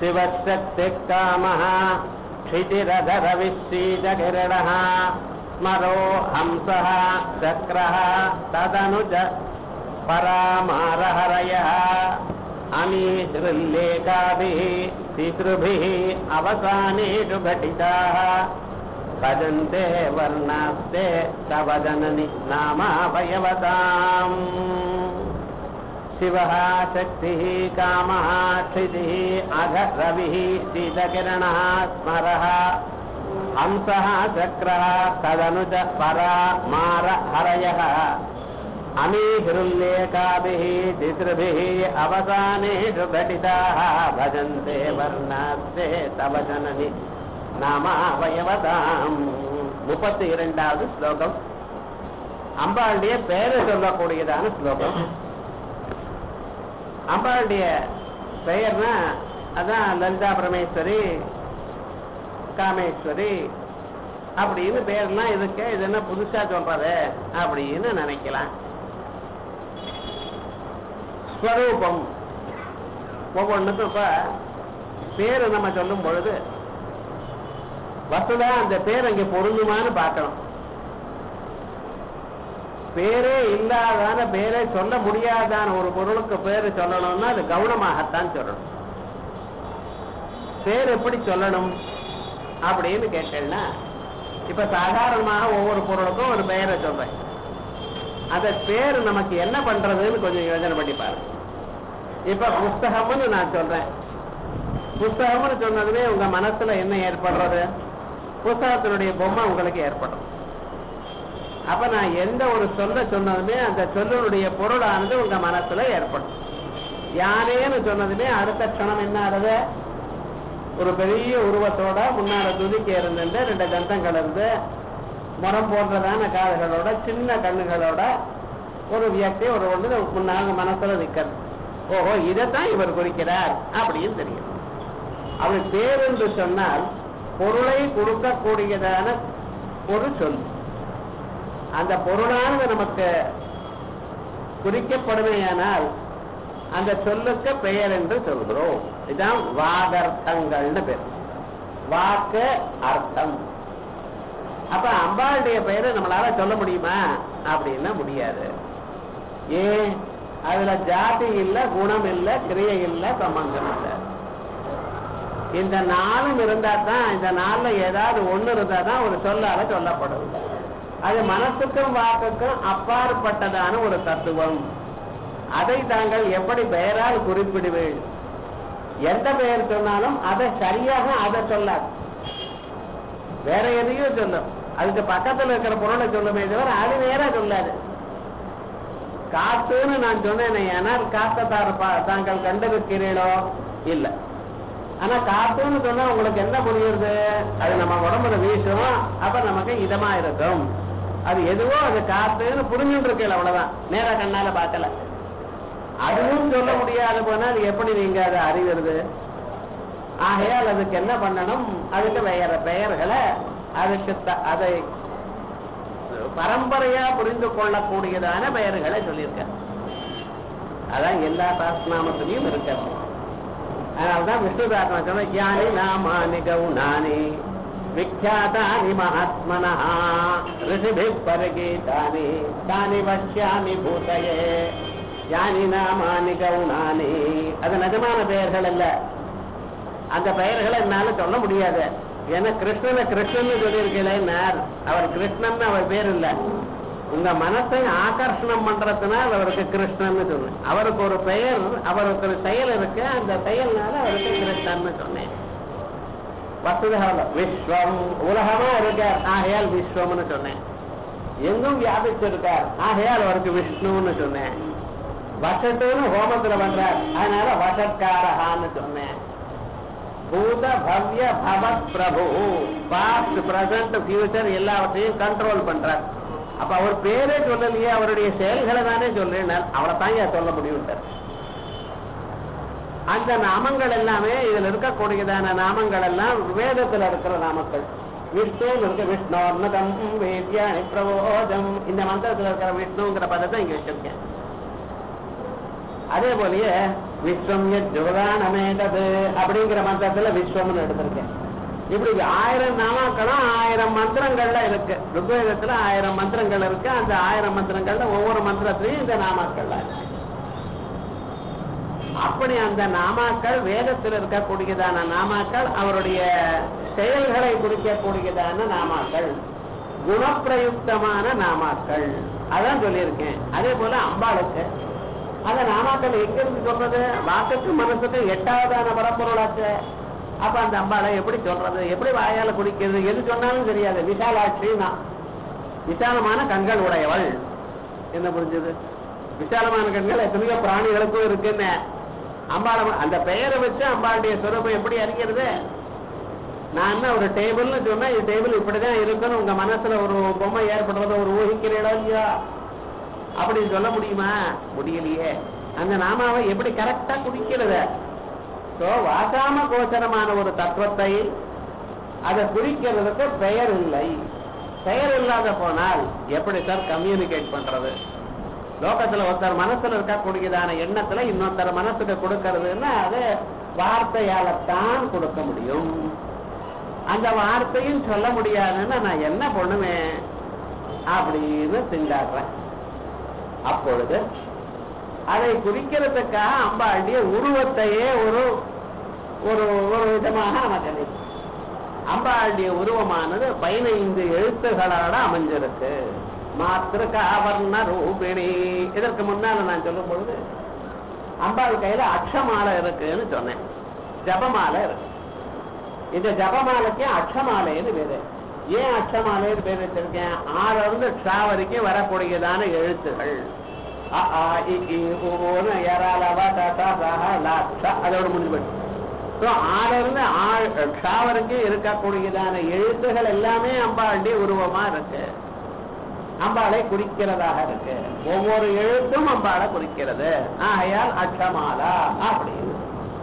शिवशक्तिः कामः क्षितिरधरविश्रीजकिरणः स्मरो हंसः चक्रः तदनुज परामारहरयः अमीहृल्लेखाभिः तिसृभिः अवसानेषु घटिताः भजन्ते वर्णास्ते तव जननि नामावयवताम् शिवः शक्तिः कामः क्षितिः अघ रविः शीतकिरणः स्मरः हंसः चक्रः तदनुज परा मार हरयः अमीहृल्लेखाभिः तिसृभिः अवसानेषु घटिताः भजन्ते वर्णास्ते तव जननि நாமாவயவதாம் முப்பத்தி இரண்டாவது ஸ்லோகம் அம்பாளுடைய பெயரை சொல்லக்கூடியதான ஸ்லோகம் அம்பாளுடைய பெயர்னா அதான் லலிதா பரமேஸ்வரி காமேஸ்வரி அப்படின்னு பேர்லாம் இருக்கு இது என்ன புதுசா சொல்றது அப்படின்னு நினைக்கலாம் ஸ்வரூபம் ஒவ்வொன்றுக்கும் இப்ப பேரு நம்ம சொல்லும் பொழுது வசதா அந்த பேர் அங்க பொருந்துமான்னு பார்க்கணும் பேரே இல்லாதான பேரே சொல்ல முடியாதான ஒரு பொருளுக்கு பேரு சொல்லணும்னா அது கவனமாகத்தான் சொல்லணும் பேர் எப்படி சொல்லணும் அப்படின்னு கேட்டேன்னா இப்ப சாதாரணமாக ஒவ்வொரு பொருளுக்கும் ஒரு பெயரை சொல்றேன் அந்த பேர் நமக்கு என்ன பண்றதுன்னு கொஞ்சம் யோசனை பண்ணி பாருங்க இப்ப புஸ்தகம்னு நான் சொல்றேன் புஸ்தகம்னு சொன்னதுமே உங்க மனசுல என்ன ஏற்படுறது புஸ்தகத்தினுடைய பொம்மை உங்களுக்கு ஏற்படும் அப்ப நான் எந்த ஒரு சொல்ல சொன்னதுமே அந்த சொல்லனுடைய பொருளானது உங்க மனசுல ஏற்படும் யானேன்னு சொன்னதுமே அடுத்த க்ஷணம் என்ன ஆறுது ஒரு பெரிய உருவத்தோட முன்னால துதிக்க இருந்துட்டு ரெண்டு தந்தங்கள் இருந்து முறம் போன்றதான காதுகளோட சின்ன கண்ணுகளோட ஒரு வியக்தி ஒரு ஒன்று முன்னாங்க மனசுல நிக்கிறது ஓஹோ இதைத்தான் இவர் குறிக்கிறார் அப்படின்னு தெரியும் அவர் பேர் என்று சொன்னால் பொருளை கொடுக்கக்கூடியதான ஒரு சொல் அந்த பொருளானது நமக்கு குறிக்கப்படுமையானால் அந்த சொல்லுக்கு பெயர் என்று சொல்கிறோம் இதுதான் வாகர்த்தங்கள்னு பேர் வாக்கு அர்த்தம் அப்ப அம்பாளுடைய பெயரை நம்மளால சொல்ல முடியுமா அப்படின்னா முடியாது ஏன் அதுல ஜாதி இல்ல குணம் இல்ல கிரியை இல்ல சம்பந்தம் இல்ல இந்த நாளும் இருந்தா தான் இந்த நாள்ல ஏதாவது ஒண்ணு இருந்தா தான் ஒரு சொல்லால சொல்லப்படும் அது மனசுக்கும் வாக்குக்கும் அப்பாற்பட்டதான ஒரு தத்துவம் அதை தாங்கள் எப்படி பெயரால் குறிப்பிடுவீள் எந்த பெயர் சொன்னாலும் அதை சரியாக அதை சொல்லாது வேற எதையும் சொல்லும் அதுக்கு பக்கத்துல இருக்கிற பொருளை சொல்லுமே தவிர அது நேரா சொல்லாது காத்துன்னு நான் சொன்னேன் ஏனால் காத்தத்தார் தாங்கள் கண்டிருக்கிறீர்களோ இல்ல ஆனா காத்துன்னு சொன்னா உங்களுக்கு என்ன புரியுறது அது நம்ம உடம்புல வீசும் அப்ப நமக்கு இதமா இருக்கும் அது எதுவோ அது காத்துன்னு புரிஞ்சுட்டு இருக்கல அவ்வளவுதான் நேரா கண்ணால பார்க்கல அதுவும் சொல்ல முடியாது போனா அது எப்படி நீங்க அதை அறிவுறது ஆகையால் அதுக்கு என்ன பண்ணணும் அதுக்கு வேற பெயர்களை அதுக்கு அதை பரம்பரையா புரிந்து கொள்ளக்கூடியதான பெயர்களை சொல்லியிருக்க அதான் எல்லா சாஸ்திரநாமத்திலையும் இருக்கிறது அதனால்தான் விஷ்ணு சாஸ்திரம் சொன்ன யானி நாமானி கவுனானி விக்யாதானி மகாத்மனா ரிஷிபி பரகீதானி தானி வஷ்யாமி பூதயே யானி நாமானி கவுனானி அது நிஜமான பெயர்கள் அல்ல அந்த பெயர்களை என்னால சொல்ல முடியாது ஏன்னா கிருஷ்ணனை கிருஷ்ணன் சொல்லியிருக்கேன் அவர் கிருஷ்ணன் அவர் பேர் இல்ல உங்க மனசை ஆகர்ஷணம் பண்றதுனால அவருக்கு கிருஷ்ணன் சொன்னேன் அவருக்கு ஒரு பெயர் அவருக்கு ஒரு செயல் இருக்கு அந்த செயல்னால அவருக்கு கிருஷ்ணன் சொன்னேன் வசுதகால விஸ்வம் உலகமா இருக்கார் ஆகையால் விஸ்வம்னு சொன்னேன் எங்கும் வியாபிச்சிருக்கார் ஆகையால் அவருக்கு விஷ்ணுன்னு சொன்னேன் வசட்டுன்னு ஹோமத்துல பண்றார் அதனால வசத்காரகான்னு சொன்னேன் பூத பவ்ய பவத் பிரபு பாஸ்ட் பிரசன்ட் ஃபியூச்சர் எல்லாவற்றையும் கண்ட்ரோல் பண்றார் அப்ப அவர் பேரே சொல்லலையே அவருடைய செயல்களை தானே சொல்றேன் அவளை தான் சொல்ல முடியும் அந்த நாமங்கள் எல்லாமே இதுல இருக்கக்கூடியதான நாமங்கள் எல்லாம் வேதத்துல இருக்கிற நாமங்கள் விஷ்ணு இருக்க விஷ்ணோர்ணதம் வேத்யானி பிரபோதம் இந்த மந்திரத்துல இருக்கிற விஷ்ணுங்கிற பதத்தை இங்க வச்சிருக்கேன் அதே போலயே விஸ்வம் ஜோதானமேதது அப்படிங்கிற மந்திரத்துல விஸ்வம்னு எடுத்திருக்கேன் இப்படி ஆயிரம் நாமாக்களும் ஆயிரம் மந்திரங்கள்ல இருக்கு ருக்வேதத்துல ஆயிரம் மந்திரங்கள் இருக்கு அந்த ஆயிரம் மந்திரங்கள்ல ஒவ்வொரு மந்திரத்திலையும் இந்த நாமாக்கள்ல இருக்கு அப்படி அந்த நாமாக்கள் வேதத்தில் இருக்கக்கூடியதான நாமாக்கள் அவருடைய செயல்களை குறிக்கக்கூடியதான நாமாக்கள் குணப்பிரயுக்தமான நாமாக்கள் அதான் சொல்லியிருக்கேன் அதே போல அம்பாளுக்கு அந்த நாமாக்கள் எங்கிருந்து சொல்றது வாக்குக்கு மனசுக்கு எட்டாவதான பரப்பொருளாச்சு அப்ப அந்த அம்பாளை எப்படி சொல்றது எப்படி வாயால குடிக்கிறது எது சொன்னாலும் தெரியாது விசாலாட்சினா விசாலமான கண்கள் உடையவள் என்ன புரிஞ்சது விசாலமான கண்கள் எத்தனையோ பிராணிகளுக்கும் இருக்குன்னு அம்பாளை அந்த பெயரை வச்சு அம்பாளுடைய சுரூபம் எப்படி அறிகிறது நான் என்ன ஒரு டேபிள்னு சொன்னா இந்த டேபிள் இப்படிதான் இருக்குன்னு உங்க மனசுல ஒரு பொம்மை ஏற்படுறத ஒரு ஊகிக்கிறீங்களோ இல்லையா அப்படி சொல்ல முடியுமா முடியலையே அந்த நாமாவை எப்படி கரெக்டா குடிக்கிறது சோ வாசாம கோச்சரமான ஒரு தத்துவத்தை அதை குறிக்கிறதுக்கு பெயர் இல்லை பெயர் இல்லாத போனால் எப்படி சார் கம்யூனிகேட் பண்றது லோகத்துல ஒருத்தர் மனசுல இருக்கக்கூடியதான எண்ணத்துல இன்னொருத்தர் மனசுக்கு கொடுக்கறதுன்னா அது வார்த்தையாலத்தான் கொடுக்க முடியும் அந்த வார்த்தையும் சொல்ல முடியாதுன்னா நான் என்ன பண்ணுவேன் அப்படின்னு திண்டாடுறேன் அப்பொழுது அதை குறிக்கிறதுக்காக அம்பாளுடைய உருவத்தையே ஒரு ஒரு ஒரு விதமாக நமக்கு அம்பாளுடைய உருவமானது பதினைந்து எழுத்துகளோட அமைஞ்சிருக்கு மாத்திருக்க ஆவர்ண ரூபிணி இதற்கு முன்னால நான் சொல்லும் பொழுது அம்பாள் கையில அக்ஷமாலை இருக்குன்னு சொன்னேன் ஜபமாலை இருக்கு இந்த ஜபமாலைக்கு அக்ஷமாலைன்னு பேரு ஏன் அக்ஷமாலைன்னு பேர் வச்சிருக்கேன் ஆறுல இருந்து ஷா வரைக்கும் வரக்கூடியதான எழுத்துகள் அ, ஆ, இ, ஈ, உ, ஊன்னு யரா, லவ, ட, ட, ச, ஹ, ல, ஷ, அதோட முடிஞ்சு போயிடுச்சு ஸோ ஆறுல இருந்து ஆள் ஷா வரைக்கும் இருக்கக்கூடியதான எழுத்துகள் எல்லாமே அம்பாளுடைய உருவமா இருக்கு அம்பாளை குறிக்கிறதாக இருக்கு ஒவ்வொரு எழுத்தும் அம்பாளை குறிக்கிறது ஆகையால் அக்ஷமாலா அப்படின்னு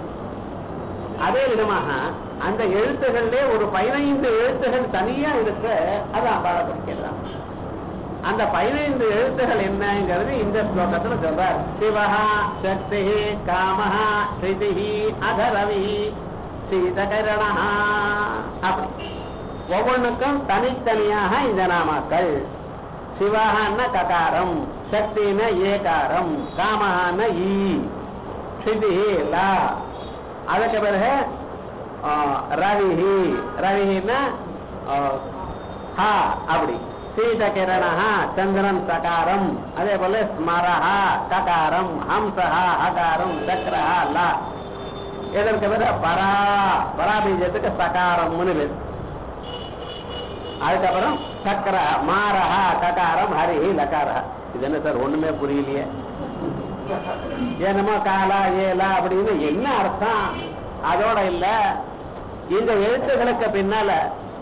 அதே விதமாக அந்த எழுத்துகளிலே ஒரு பதினைந்து எழுத்துகள் தனியா இருக்கு அது அம்பாளை குறிக்கிறான் அந்த பதினைந்து எழுத்துகள் என்னங்கிறது இந்த ஸ்லோகத்துல சொல்றார் சிவஹா சக்தி காமஹா ஸ்ருதிஹி அதரவி சீதகரணஹா அப்படி ஒவ்வொன்றுக்கும் தனித்தனியாக இந்த நாமாக்கள் சிவஹான ககாரம் சக்தின ஏகாரம் காமஹான ஈ ஸ்ருதிஹி லா அதுக்கு பிறகு ஆ, ரவிஹி ரவிஹின்னா ஆ, ஹா அப்படி சீதகிரணஹா சந்திரன் சகாரம் அதே போல ஸ்மரஹா ககாரம் ஹம்சஹா ஹகாரம் சக்கரஹா லா இதற்கு பிறகு பரா பராபீஜத்துக்கு சகாரம்னு பேர் அதுக்கப்புறம் சக்கர மாரஹா ககாரம் ஹரிஹி லகாரஹா இது என்ன சார் ஒண்ணுமே புரியலையே என்னமோ காலா ஏலா அப்படின்னு என்ன அர்த்தம் அதோட இல்ல இந்த எழுத்துகளுக்கு பின்னால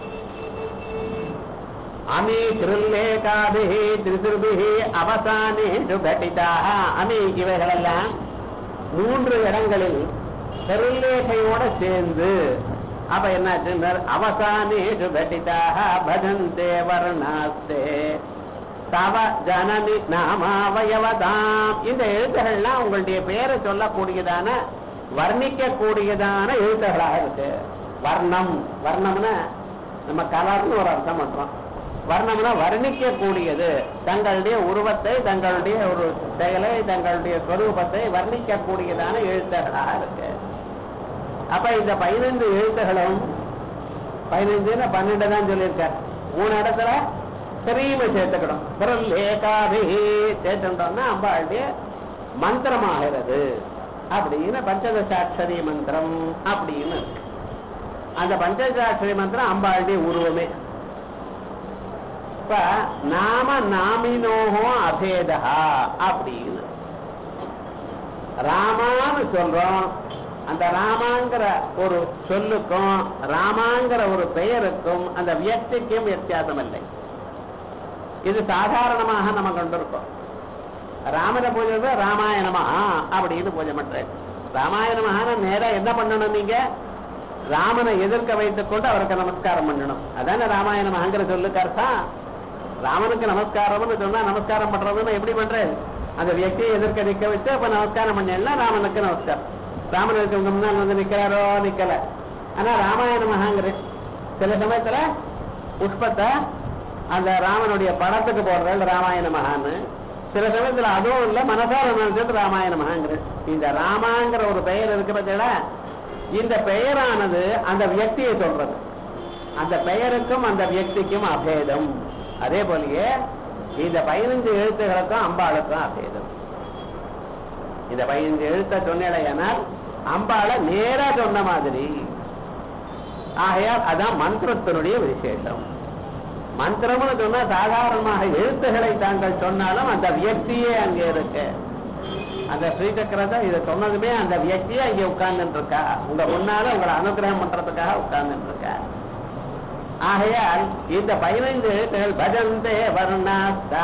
அமி திருல்லேகாபிஹி திரிசுபிஹி அவசானேஷு கட்டிதாக அமி இவைகளெல்லாம் மூன்று இடங்களில் திருல்லேகையோட சேர்ந்து அப்ப என்னாச்சு அவசானேஷு கட்டிதாக பஜந்தே வர்ணாஸ்தே தவ ஜனனி நாமாவயவதாம் இந்த எழுத்துகள்லாம் உங்களுடைய பெயரை சொல்லக்கூடியதான வர்ணிக்கக்கூடியதான எழுத்துகளாக இருக்கு வர்ணம் வர்ணம்னா நம்ம கலர்னு ஒரு அர்த்தம் பண்றோம் வர்ணம்னா வர்ணிக்கக்கூடியது தங்களுடைய உருவத்தை தங்களுடைய ஒரு செயலை தங்களுடைய ஸ்வரூபத்தை வர்ணிக்கக்கூடியதான எழுத்துகளாக இருக்கு அப்ப இந்த பதினைந்து எழுத்துகளும் பதினைஞ்சுன்னு பன்னெண்டு தான் சொல்லியிருக்கார் மூணு இடத்துல ஸ்ரீம சேர்த்துக்கணும் பிறல் ஏகாபிஹி சேர்த்துட்டோம்னா அம்பாளுடைய மந்திரமாகிறது அப்படின்னு பஞ்சதசாட்சரி மந்திரம் அப்படின்னு இருக்கு அந்த பஞ்சதசாட்சரி மந்திரம் அம்பாளுடைய உருவமே இப்ப நாம நாமினோகோ அபேதா அப்படின்னு ராமான்னு சொல்றோம் அந்த ராமாங்கிற ஒரு சொல்லுக்கும் ராமாங்கிற ஒரு பெயருக்கும் அந்த வியக்திக்கும் வித்தியாசம் இல்லை இது சாதாரணமாக நம்ம கொண்டிருக்கோம் ராமனை பூஜை ராமாயணமா அப்படின்னு பூஜை பண்றேன் ராமாயணமாக நேரா என்ன பண்ணணும் நீங்க ராமனை எதிர்க்க வைத்துக் கொண்டு அவருக்கு நமஸ்காரம் பண்ணணும் அதானே ராமாயணமாங்கிற சொல்லுக்கு அர்த்தம் ராமனுக்கு நமஸ்காரம்னு சொன்னா நமஸ்காரம் பண்றதுன்னு எப்படி பண்றேன் அந்த வியக்தியை எதிர்க்க நிக்க வச்சு அப்ப நமஸ்காரம் பண்ணா ராமனுக்கு நமஸ்காரம் ராமனுக்கு உங்க முன்னால் வந்து நிக்கிறாரோ நிக்கல ஆனா ராமாயண மகாங்கிற சில சமயத்துல புஷ்பத்தை அந்த ராமனுடைய படத்துக்கு போடுறது ராமாயண மகான்னு சில சமயத்துல அதுவும் இல்ல மனசார நினைச்சது ராமாயண மகாங்கிற இந்த ராமாங்கிற ஒரு பெயர் இருக்கு பார்த்தீங்களா இந்த பெயரானது அந்த வியக்தியை சொல்றது அந்த பெயருக்கும் அந்த வியக்திக்கும் அபேதம் அதே போலயே இந்த பதினஞ்சு எழுத்துகளுக்கும் அம்பாளுக்கும் அபேதம் இந்த பதினஞ்சு எழுத்த சொன்னேனால் அம்பாளை நேரா சொன்ன மாதிரி ஆகையால் அதான் மந்திரத்தினுடைய விசேஷம் மந்திரம்னு சொன்னா சாதாரணமாக எழுத்துக்களை தாங்கள் சொன்னாலும் அந்த வியக்தியே அங்கே இருக்கு அந்த ஸ்ரீசக்கரத்தை இதை சொன்னதுமே அந்த வியக்தியே அங்கே உட்கார்ந்துட்டு இருக்கா உங்க முன்னால உங்களை அனுகிரகம் பண்றதுக்காக உட்கார்ந்துட்டு இருக்கா ஆகையால் இந்த பதினைந்து எழுத்துகள் பஜந்தே வர்ணாஸ்தா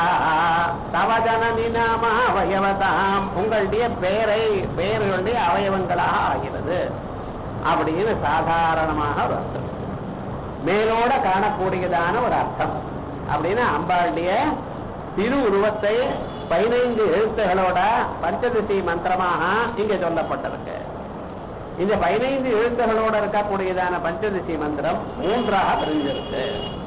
தவஜனனி நாம அவயவதாம் உங்களுடைய பெயரை பெயர்களுடைய அவயவங்களாக ஆகிறது அப்படின்னு சாதாரணமாக ஒரு அர்த்தம் மேலோட காணக்கூடியதான ஒரு அர்த்தம் அப்படின்னு அம்பாளுடைய திரு உருவத்தை பதினைந்து எழுத்துகளோட பஞ்சதிசி மந்திரமாக இங்க சொல்லப்பட்டிருக்கு இந்த பதினைந்து எழுத்துகளோட இருக்கக்கூடியதான பஞ்சதிசி மந்திரம் மூன்றாக பிரிஞ்சிருக்கு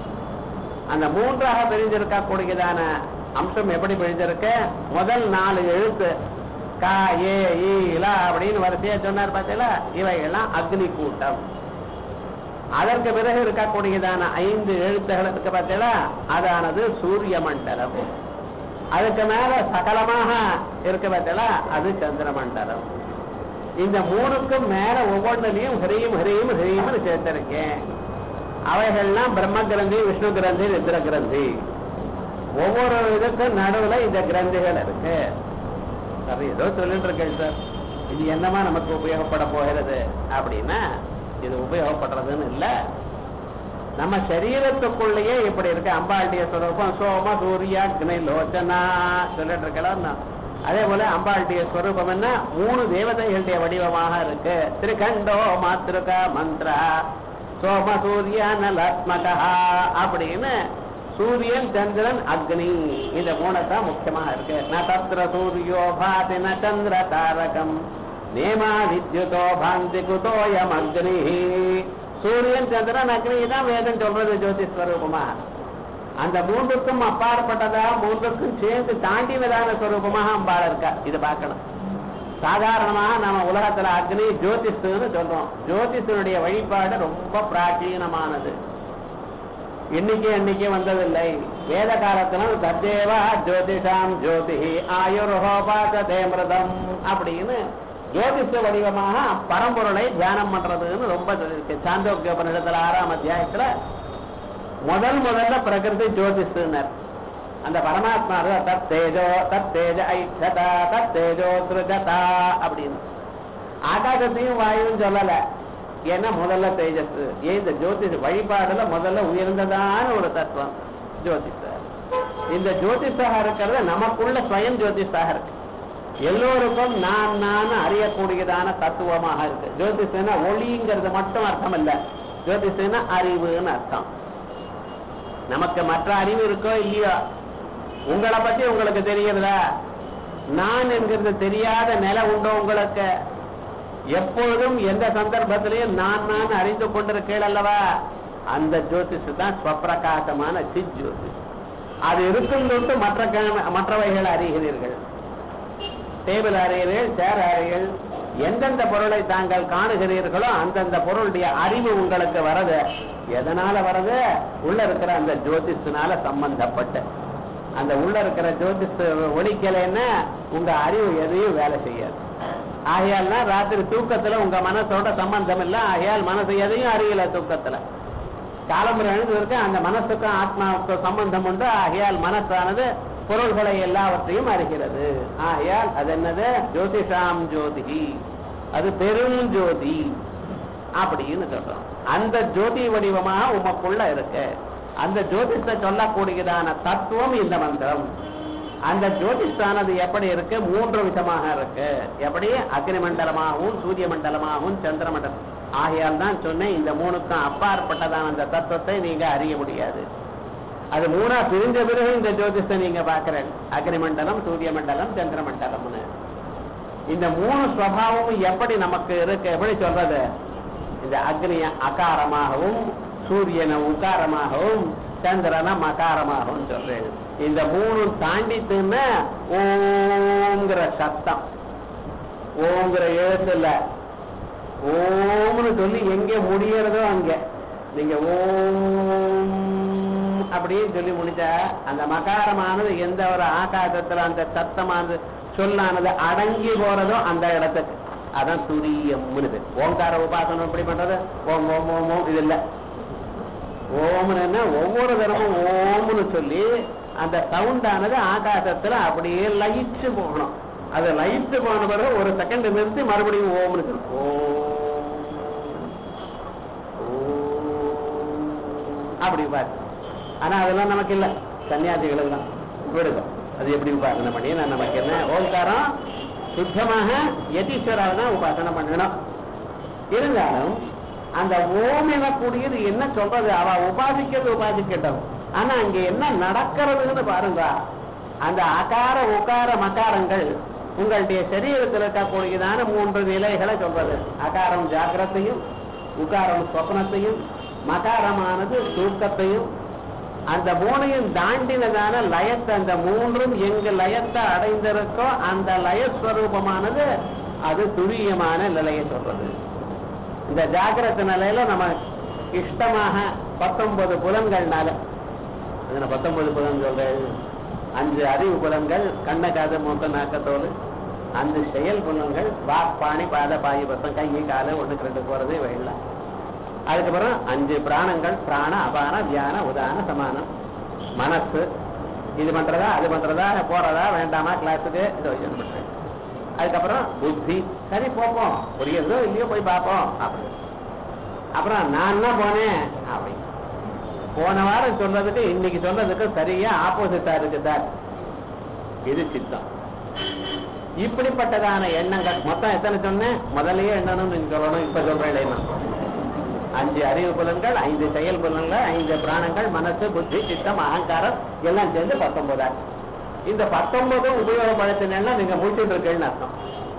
அந்த மூன்றாக பிரிஞ்சிருக்கக்கூடியதான அம்சம் எப்படி பிரிஞ்சிருக்கு முதல் நாலு எழுத்து கா ஏ ஈ இலா அப்படின்னு வரிசையா சொன்னார் பார்த்தீங்களா இவைகள்லாம் அக்னி கூட்டம் அதற்கு பிறகு இருக்கக்கூடியதான ஐந்து எழுத்துகள் இருக்கு பார்த்தீங்களா அதானது சூரிய மண்டலம் அதுக்கு மேல சகலமாக இருக்கு பார்த்தீங்களா அது சந்திர மண்டலம் இந்த மூணுக்கும் மேல ஒவ்வொன்றிலையும் ஹரியும் ஹரியும் ஹரியும் சேர்த்திருக்கேன் அவைகள்லாம் பிரம்ம கிரந்தி விஷ்ணு கிரந்தி ருத்ர கிரந்தி ஒவ்வொரு இதுக்கும் நடுவுல இந்த கிரந்திகள் இருக்கு சார் ஏதோ சொல்லிட்டு இருக்கேன் சார் இது என்னமா நமக்கு உபயோகப்பட போகிறது அப்படின்னா இது உபயோகப்படுறதுன்னு இல்ல நம்ம சரீரத்துக்குள்ளேயே இப்படி இருக்கு அம்பாளுடைய ஸ்வரூபம் சோம சூர்யா அக்னி லோச்சனா சொல்லிட்டு இருக்கலாம் அதே போல அம்பாளுடைய ஸ்வரூபம் என்ன மூணு தேவதைகளுடைய வடிவமாக இருக்கு திருகண்டோ மாத்திருக்கா மந்திரா சோம சூர்யா நலாத்மகா அப்படின்னு சூரியன் சந்திரன் அக்னி இந்த மூணத்தான் முக்கியமாக இருக்கு ந தத்திர சூரியோ பாதி ந சந்திர தாரகம் நேமா வித்யுதோ பாந்தி குதோயம் அக்னி சூரியன் சந்திரன் அக்னி தான் வேதம் சொல்றது ஜோதிஸ்வரூபமா அந்த மூன்றுக்கும் அப்பாற்பட்டதா மூன்றுக்கும் சேர்ந்து தாண்டினதான ஸ்வரூபமாக அம்பாள் இருக்கா இது பார்க்கணும் சாதாரணமாக நம்ம உலகத்துல அக்னி ஜோதிஷுன்னு சொல்றோம் ஜோதிஷனுடைய வழிபாடு ரொம்ப பிராச்சீனமானது இன்னைக்கு அன்னைக்கு வந்ததில்லை வேத காலத்திலும் தத்தேவா ஜோதிஷாம் ஜோதி ஆயுர்ஹோபாசதே மிருதம் அப்படின்னு ஜோதிஷ வடிவமாக பரம்பொருளை தியானம் பண்றதுன்னு ரொம்ப சொல்லியிருக்கு சாந்தோக்கிய உபநிடத்துல ஆறாம் அத்தியாயத்துல முதல் முதல்ல பிரகிருதி ஜோதிஷனர் அந்த பரமாத்மா தத் தேஜோ தத் தேஜ ஐஷதா தத் தேஜோ திருஜதா அப்படின்னு ஆகாசத்தையும் வாயுவும் சொல்லல ஏன்னா முதல்ல தேஜஸ் ஏன் இந்த ஜோதிஷ வழிபாடுல முதல்ல உயர்ந்ததான ஒரு தத்துவம் ஜோதிஷ இந்த ஜோதிஷாக இருக்கிறது நமக்குள்ள ஸ்வயம் ஜோதிஷாக இருக்கு எல்லோருக்கும் நான் நான் அறியக்கூடியதான தத்துவமாக இருக்கு ஜோதிஷனா ஒளிங்கிறது மட்டும் அர்த்தம் இல்ல ஜோதிஷனா அறிவுன்னு அர்த்தம் நமக்கு மற்ற அறிவு இருக்கோ இல்லையோ உங்களை பத்தி உங்களுக்கு தெரியுறதா நான் என்கிறது தெரியாத நிலை உண்டோ உங்களுக்கு எப்பொழுதும் எந்த சந்தர்ப்பத்திலையும் நான் நான் அறிந்து கொண்டிருக்கேன் அல்லவா அந்த ஜோதிஷு தான் ஸ்வப்பிரகாசமான சித் ஜோதிஷ் அது இருக்கும் தொட்டு மற்ற க- மற்றவைகள் அறிகிறீர்கள் டேபிள் அறிகிறீர்கள் சேர் அறிகள் எந்தெந்த பொருளை தாங்கள் காணுகிறீர்களோ அந்தந்த பொருளுடைய அறிவு உங்களுக்கு வரது எதனால வரது உள்ள இருக்கிற அந்த ஜோதிஷனால சம்பந்தப்பட்ட அந்த உள்ள இருக்கிற ஜோதிஷ் ஒழிக்கலைன்னா உங்க அறிவு எதையும் வேலை செய்யாது ஆகையால்னா ராத்திரி தூக்கத்துல உங்க மனசோட சம்பந்தம் இல்லை ஆகையால் மனசு எதையும் அறியல தூக்கத்துல காலம்புரை எழுந்திருக்கு அந்த மனசுக்கும் ஆத்மாவுக்கும் சம்பந்தம் உண்டு ஆகையால் மனசானது பொருள்களை எல்லாவற்றையும் அறிகிறது ஆகையால் அது என்னது ஜோதிஷாம் ஜோதி அது பெரும் ஜோதி அப்படின்னு சொல்றோம் அந்த ஜோதி வடிவமாக உமக்குள்ள இருக்கு அந்த ஜோதிஷ சொல்லக்கூடியதான தத்துவம் இந்த மந்திரம் அந்த ஜோதிஷானது எப்படி இருக்கு மூன்று விதமாக இருக்கு எப்படி அக்னி மண்டலமாகவும் சூரிய மண்டலமாகவும் சந்திர மண்டலம் ஆகையால் தான் சொன்னேன் இந்த மூணுக்கும் அப்பாற்பட்டதான அந்த தத்துவத்தை நீங்க அறிய முடியாது அது மூணா பிரிஞ்ச பிறகு இந்த ஜோதிஷத்தை நீங்க பாக்குறேன் அக்னி மண்டலம் சூரிய மண்டலம் சந்திர மண்டலம்னு இந்த மூணு ஸ்வபாவமும் எப்படி நமக்கு இருக்கு எப்படி சொல்றது இந்த அக்னிய அகாரமாகவும் சூரியனை உகாரமாகவும் சந்திரனை மகாரமாகவும் சொல்றேன் இந்த மூணு தாண்டிட்டுன்னா ஓங்கிற சத்தம் ஓங்கிற எழுத்துல ஓம்னு சொல்லி எங்க முடியறதோ அங்க நீங்க ஓம் அப்படியே சொல்லி முடிச்சா அந்த மகாரமானது எந்த ஒரு ஆகாசத்துல அந்த சத்தமானது சொல்லானது அடங்கி போறதோ அந்த இடத்துக்கு அதான் துரியம்னு பேர் ஓங்கார உபாசனம் எப்படி பண்றது ஓம் ஓம் ஓம் ஓம் இது இல்ல ஓம்னு ஒவ்வொரு தரமும் ஓம்னு சொல்லி அந்த சவுண்டானது ஆகாசத்துல அப்படியே லயிச்சு போகணும் அது லயிச்சு போன பிறகு ஒரு செகண்ட் நிறுத்தி மறுபடியும் ஓம்னு சொல்லணும் ஓம் ஓம் அப்படி பாரு ஆனா அதெல்லாம் நமக்கு இல்ல சன்னியாசிகள் தான் விடுங்க அது எப்படி உபாசனை பண்ணி நான் நமக்கு என்ன ஓங்காரம் சுத்தமாக யதீஸ்வராவை தான் உபாசனை பண்ணணும் இருந்தாலும் அந்த ஓம் எனக்கூடியது என்ன சொல்றது அவ உபாசிக்கிறது உபாசிக்கட்டும் ஆனா அங்க என்ன நடக்கிறதுன்னு பாருங்க அந்த அகார உகார மகாரங்கள் உங்களுடைய சரீரத்தில் இருக்கக்கூடியதான மூன்று நிலைகளை சொல்றது அகாரம் ஜாக்கிரத்தையும் உகாரம் சொப்னத்தையும் மகாரமானது தூக்கத்தையும் அந்த மூணையும் தாண்டினதான லயத்தை அந்த மூன்றும் எங்கு லயத்தை அடைந்திருக்கோ அந்த லயஸ்வரூபமானது அது துரியமான நிலையை சொல்றது இந்த ஜாகிரத நிலையில நம்ம இஷ்டமாக பத்தொன்பது புலன்கள்னால அதுல பத்தொன்பது புலன்கள் அஞ்சு அறிவு புலன்கள் கண்ண காது மூக்க நாக்கத்தோடு அஞ்சு செயல் புலன்கள் வாக் பாணி பாத பாயு பத்தம் கை காலு ஒண்ணுக்கு ரெண்டு போறது வெள்ளம் அதுக்கப்புறம் அஞ்சு பிராணங்கள் பிராண அபான தியான உதான சமானம் மனசு இது பண்றதா அது பண்றதா போறதா வேண்டாமா கிளாஸுக்கு இது வச்சு பண்றேன் அதுக்கப்புறம் புத்தி சரி போப்போம் புரியுறதோ இல்லையோ போய் பார்ப்போம் அப்படி அப்புறம் நான் என்ன போனேன் அப்படி போன வாரம் சொல்றதுக்கு இன்னைக்கு சொல்றதுக்கு சரியா ஆப்போசிட்டா இருக்கு சார் இது சித்தம் இப்படிப்பட்டதான எண்ணங்கள் மொத்தம் எத்தனை சொன்னேன் முதல்லயே எண்ணணும்னு நீங்க சொல்லணும் இப்ப சொல்றேன் நான் அஞ்சு அறிவு புலன்கள் ஐந்து செயல் புலன்கள் ஐந்து பிராணங்கள் மனசு புத்தி சித்தம் அகங்காரம் எல்லாம் சேர்ந்து பத்தொன்பதா இந்த பத்தொன்பதும் உபயோகப்படுத்தினா நீங்க முடிச்சுட்டு இருக்கேன்னு அர்த்தம்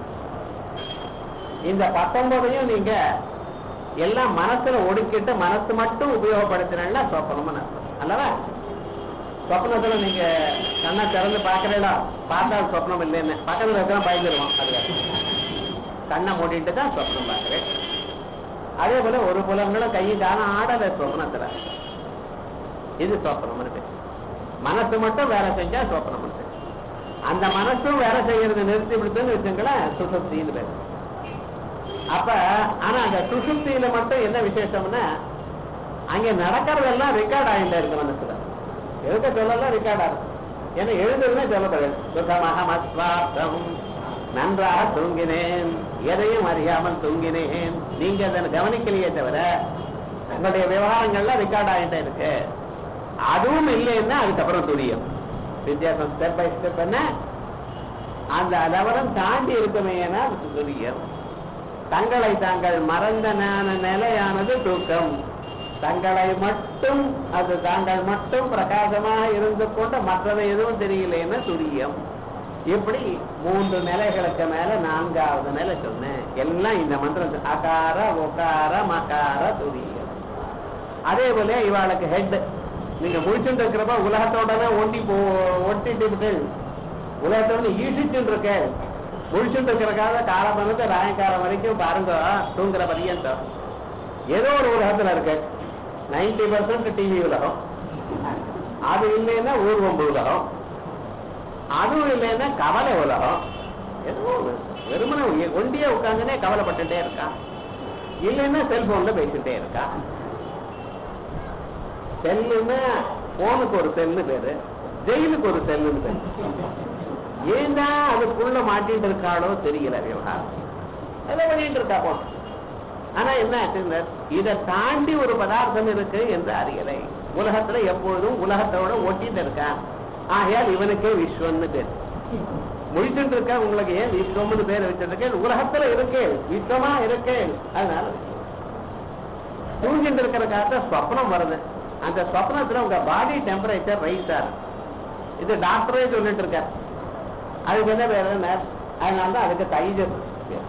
இந்த பத்தொன்பதையும் நீங்க எல்லாம் மனசுல ஒடுக்கிட்டு மனசு மட்டும் உபயோகப்படுத்தினா சொப்பனம்னு அர்த்தம் அல்லவா சொப்னத்துல நீங்க கண்ணை திறந்து பாக்குறீங்களா பார்த்தா சொப்னம் இல்லைன்னு பக்கத்துல இருக்கிற பயந்துருவோம் அதுக்காக கண்ணை மூடிட்டு தான் சொப்னம் பாக்குறேன் அதே போல ஒரு புலங்களும் கை தானம் ஆடல சொப்னத்துல இது சொப்னம் இருக்கு மனசு மட்டும் வேலை செஞ்சா சொப்னம் இருக்கு அந்த மனசும் வேலை செய்யறது நிறுத்தி விடுத்துன்னு வச்சுங்களேன் சுசுப்தின்னு பேரு அப்ப ஆனா அந்த சுசுப்தியில மட்டும் என்ன விசேஷம்னா அங்க நடக்கிறதெல்லாம் ரெக்கார்ட் ஆகிட்டு இருக்கு மனசுல எழுத சொல்லலாம் ரெக்கார்ட் ஆகும் ஏன்னா எழுதுறதுமே சொல்லப்படுது சுகமாக மஸ்வாசம் நன்றாக தூங்கினேன் எதையும் அறியாமல் தூங்கினேன் நீங்க அதை கவனிக்கலையே தவிர உங்களுடைய விவகாரங்கள்லாம் ரெக்கார்ட் ஆகிட்டே இருக்கு அதுவும் இல்லைன்னா அதுக்கப்புறம் துரியம் வித்தியாசம் ஸ்டெப் பை ஸ்டெப் என்ன அந்த லெவலம் தாண்டி இருக்குமே அது துரியம் தங்களை தாங்கள் மறந்த ஞான நிலையானது தூக்கம் தங்களை மட்டும் அது தாங்கள் மட்டும் பிரகாசமாக இருந்து கொண்டு மற்றதை எதுவும் தெரியலன்னு துரியம் இப்படி மூன்று நிலைகளுக்கு மேல நான்காவது நிலை சொன்னேன் எல்லாம் இந்த மந்திரம் அகார ஒகார மகார துரியம் அதே போல இவாளுக்கு ஹெட் நீங்க முடிச்சுட்டு இருக்கிறப்ப உலகத்தோட தான் ஒட்டி போ ஒட்டிட்டு இருக்கு உலகத்தோட ஈசிச்சுட்டு இருக்க முடிச்சுட்டு இருக்கிறக்காக காலம் வந்து ராயக்காலம் வரைக்கும் பாருங்க தூங்குற பரியந்தம் ஏதோ ஒரு உலகத்துல இருக்கு நைன்டி பர்சன்ட் டிவி உலகம் அது இல்லைன்னா ஊர்வம்பு உலகம் அதுவும் இல்லைன்னா கவலை உலகம் ஏதோ ஒரு வெறுமனை ஒண்டியே உட்காந்துனே கவலைப்பட்டுட்டே இருக்கா இல்லைன்னா செல்போன்ல பேசிட்டே இருக்கா செல்லுன்னா போனுக்கு ஒரு செல்லு பேரு ஜெயிலுக்கு ஒரு செல்லுன்னு பேரு ஏன்டா அதுக்குள்ள மாட்டிட்டு இருக்காளோ தெரியல விவகாரம் ஏதோ பண்ணிட்டு இருக்கா போன ஆனா என்ன ஆச்சுங்க இதை தாண்டி ஒரு பதார்த்தம் இருக்கு என்று அறியலை உலகத்துல எப்பொழுதும் உலகத்தோட ஒட்டிட்டு இருக்கான் ஆகையால் இவனுக்கே விஸ்வம்னு பேர் முடிச்சுட்டு இருக்க உங்களுக்கு ஏன் விஸ்வம்னு பேர் வச்சிருக்கேன் உலகத்துல இருக்கேன் விஸ்வமா இருக்கேன் அதனால தூங்கிட்டு இருக்கிற காத்த ஸ்வப்னம் வருது அந்த சொப்னத்துல உங்க பாடி டெம்பரேச்சர் ரைஸ் ஆகும் இது டாக்டரே சொல்லிட்டு இருக்கார் அதுக்கு என்ன பேர் என்ன அதனால தான் அதுக்கு தைஜஸ் பேர்.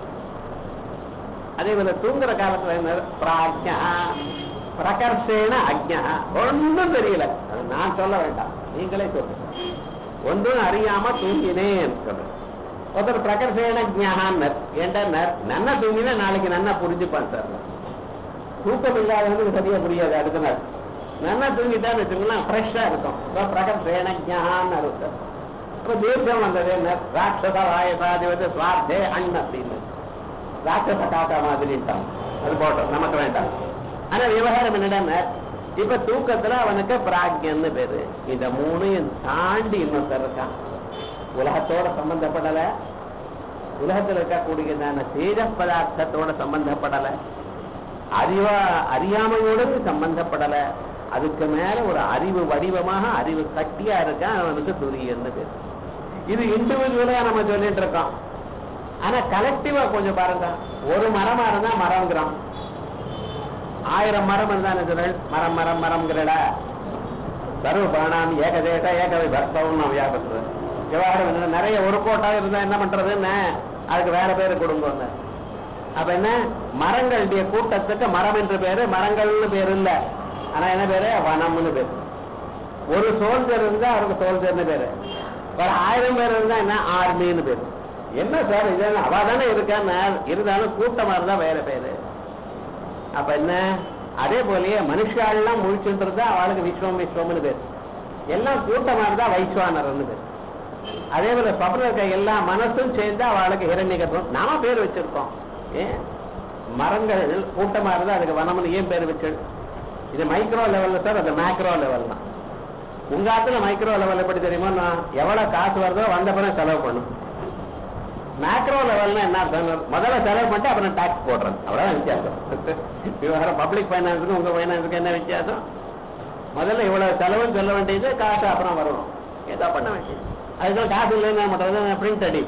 அதே போல தூங்குற காலத்துல என்ன பிராஜ்யா பிரகர்ஷேன அக்ஞா ஒன்றும் தெரியல அது நான் சொல்ல வேண்டாம் நீங்களே சொல்லுங்க ஒன்றும் அறியாம தூங்கினேன் சொல்றேன் ஒருத்தர் பிரகர்ஷேன ஜானர் ஏண்டா நன்னா தூங்கினா நாளைக்கு நன்னா புரிஞ்சுப்பான் சார் தூக்கம் இல்லாதவனுக்கு சரியா புரியாது அடுத்த நாள் நல்லா தூங்கிட்டான்னு வச்சுக்கலாம் ஃப்ரெஷ்ஷா இருக்கும் இப்போ பிரகர்ஷேன ஜான்னு இருக்கும் இப்போ தீர்க்கம் வந்தது என்ன ராட்சத வாயசாதிபதி சுவார்த்தே அண்ணன் அப்படின்னு ராட்சச காக்கா மாதிரிட்டான் அது போட்டோம் நமக்கு வேண்டாம் ஆனா விவகாரம் என்னடா இப்ப தூக்கத்துல அவனுக்கு பிராக்யன்னு பேரு இந்த மூணையும் தாண்டி இன்னொருத்தர் இருக்கான் உலகத்தோட சம்பந்தப்படல உலகத்துல இருக்கக்கூடியதான தேஜ பதார்த்தத்தோட சம்பந்தப்படல அறிவா அறியாமையோடு சம்பந்தப்படல அதுக்கு மேல ஒரு அறிவு வடிவமாக அறிவு கட்டியா இருக்கான் அவனுக்கு துரியன்னு பேரு இது இண்டிவிஜுவலா நம்ம சொல்லிட்டு இருக்கோம் ஆனா கலெக்டிவா கொஞ்சம் பாருங்க ஒரு மரமா இருந்தா மரம்ங்கிறோம் ஆயிரம் மரம் இருந்தா என்ன சொல்றேன் மரம் மரம் மரம்ங்கிறடா சர்வ பிராணாம் ஏகதேச ஏக விபக்தம் நான் வியாபத்துறது விவகாரம் என்ன நிறைய ஒரு கோட்டா இருந்தா என்ன பண்றதுன்னு அதுக்கு வேற பேரு கொடுங்க அப்ப என்ன மரங்களுடைய கூட்டத்துக்கு மரம் என்று பேரு மரங்கள்னு பேரு இல்ல ஆனா என்ன பேரு வனம்னு பேரு ஒரு சோல்ஜர் இருந்தா அவருக்கு சோல்ஜர்னு பேரு ஒரு ஆயிரம் பேர் இருந்தா என்ன ஆர்மின்னு பேரு என்ன சார் இது அவ தானே இருக்கான்னு இருந்தாலும் கூட்டமா இருந்தா வேற பேரு அப்ப என்ன அதே போலயே மனுஷாலாம் முழிச்சுட்டு இருந்தா அவளுக்கு விஸ்வம் விஸ்வம்னு பேரு எல்லாம் கூட்டமா இருந்தா வைஸ்வானர்னு பேரு அதே போல சொப்ன இருக்க எல்லா மனசும் சேர்ந்து அவளுக்கு ஹிரண்யகர்ப்பம் நாம பேர் வச்சிருக்கோம் ஏன் மரங்கள் கூட்டமா இருந்தா அதுக்கு வனம்னு ஏன் பேர் வச்சு இது மைக்ரோ லெவல்ல சார் அது மேக்ரோ லெவல் தான் உங்க ஆத்துல மைக்ரோ லெவல் எப்படி தெரியுமா நான் எவ்வளவு காசு வருதோ வந்த பிறகு செலவு பண்ணும் மேக்ரோ லெவல்னா என்ன அர்த்தம் முதல்ல செலவு பண்ணிட்டு அப்புறம் டாக்ஸ் போடுறது அவ்வளவுதான் வித்தியாசம் விவகாரம் பப்ளிக் ஃபைனான்ஸுக்கும் உங்க ஃபைனான்ஸுக்கு என்ன வித்தியாசம் முதல்ல இவ்வளவு செலவுன்னு சொல்ல வேண்டியது காசு அப்புறம் வரணும் ஏதோ பண்ண வேண்டியது அதுக்கு காசு இல்லைன்னு என்ன பண்றது பிரிண்ட் அடி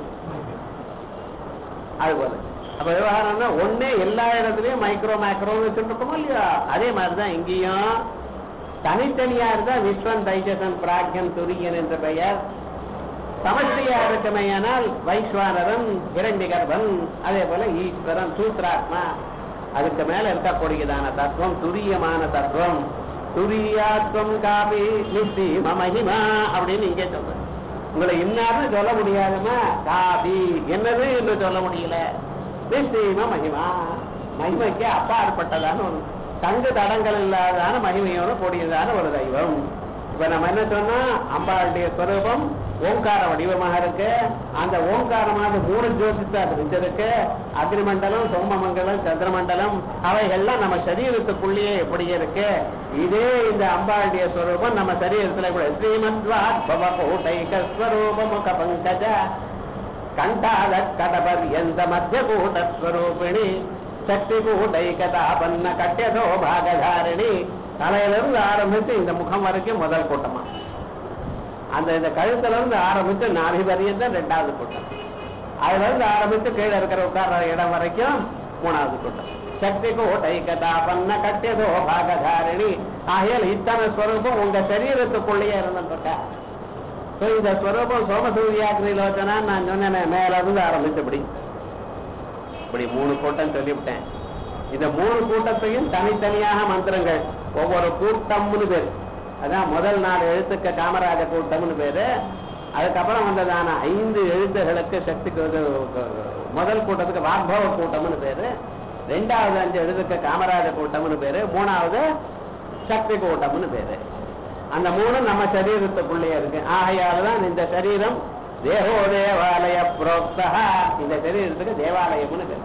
அது போல அப்ப விவகாரம்னா ஒண்ணு எல்லா இடத்துலயும் மைக்ரோ மேக்ரோன்னு வச்சுட்டு இருக்கோமோ இல்லையா அதே மாதிரிதான் இங்கேயும் தனித்தனியா இருந்தா விஸ்வன் தைஜசன் பிராக்யன் துரியன் என்ற பெயர் சமஷ்டியா இருக்குமையானால் வைஸ்வானரன் இரண்டிகர்பன் அதே போல ஈஸ்வரன் சூத்ராத்மா அதுக்கு மேல இருக்கக்கூடியதான தத்துவம் துரியமான தத்துவம் துரியாத்வம் காபி நித்தி மமஹிமா அப்படின்னு இங்கே சொல்றேன் உங்களை இன்னார்னு சொல்ல முடியாதுமா காபி என்னது என்று சொல்ல முடியல நிச்சயமா மகிமா மகிமைக்கு அப்பாற்பட்டதான ஒரு தங்கு தடங்கள் இல்லாதான மகிமையோட கூடியதான ஒரு தெய்வம் இப்ப நம்ம என்ன சொன்னா அம்பாளுடைய ஸ்வரூபம் ஓங்கார வடிவமாக இருக்கு அந்த ஓங்காரமாக மூணு ஜோதிஷா இருக்கு அக்னிமண்டலம் சோமமண்டலம் சந்திரமண்டலம் அவைகள்லாம் நம்ம சரீரத்துக்குள்ளேயே எப்படியே இருக்கு இதே இந்த அம்பாளுடைய ஸ்வரூபம் நம்ம சரீரத்துல கூட ஸ்ரீமத்வா பவகோட்டைக ஸ்வரூபமுக பங்கஜ கண்டாத கடபர் எந்த மத்திய கூட்டஸ்வரூபிணி சக்தி கூட்டைகதாபன்ன கட்டியதோ பாகதாரிணி தலையிலிருந்து ஆரம்பிச்சு இந்த முகம் வரைக்கும் முதல் கூட்டமா அந்த இந்த கழுத்துல இருந்து ஆரம்பிச்சு நாலு வரையும் தான் ரெண்டாவது கூட்டம் அதுல இருந்து ஆரம்பிச்சு கீழே இருக்கிற உட்கார்ற இடம் வரைக்கும் மூணாவது கூட்டம் சக்தி கோட்டை கதாபன்ன கட்டியதோ பாகதாரிணி ஆகையால் இத்தனை ஸ்வரூபம் உங்க சரீரத்துக்குள்ளேயே இருந்துருக்க So, இந்த ஸ்வரூபம் சோமசூரியாக்னி லோச்சனா நான் சொன்னேன் மேல இருந்து ஆரம்பிச்சு இப்படி இப்படி மூணு கூட்டம் சொல்லிவிட்டேன் இந்த மூணு கூட்டத்தையும் தனித்தனியாக மந்திரங்கள் ஒவ்வொரு கூட்டம்னு பேரு அதான் முதல் நாலு எழுத்துக்க காமராஜ கூட்டம்னு பேரு அதுக்கப்புறம் வந்ததான ஐந்து எழுத்துகளுக்கு சக்திக்கு இது, முதல் கூட்டத்துக்கு வாக்பவ கூட்டம்னு பேரு ரெண்டாவது அஞ்சு எழுத்துக்க காமராஜ கூட்டம்னு பேரு மூணாவது சக்தி கூட்டம்னு பேரு அந்த மூணும் நம்ம சரீரத்துக்குள்ளே இருக்கு ஆகையாலதான் இந்த சரீரம் தேவோ தேவாலய புரோக்தா இந்த சரீரத்துக்கு தேவாலயம்னு பேரு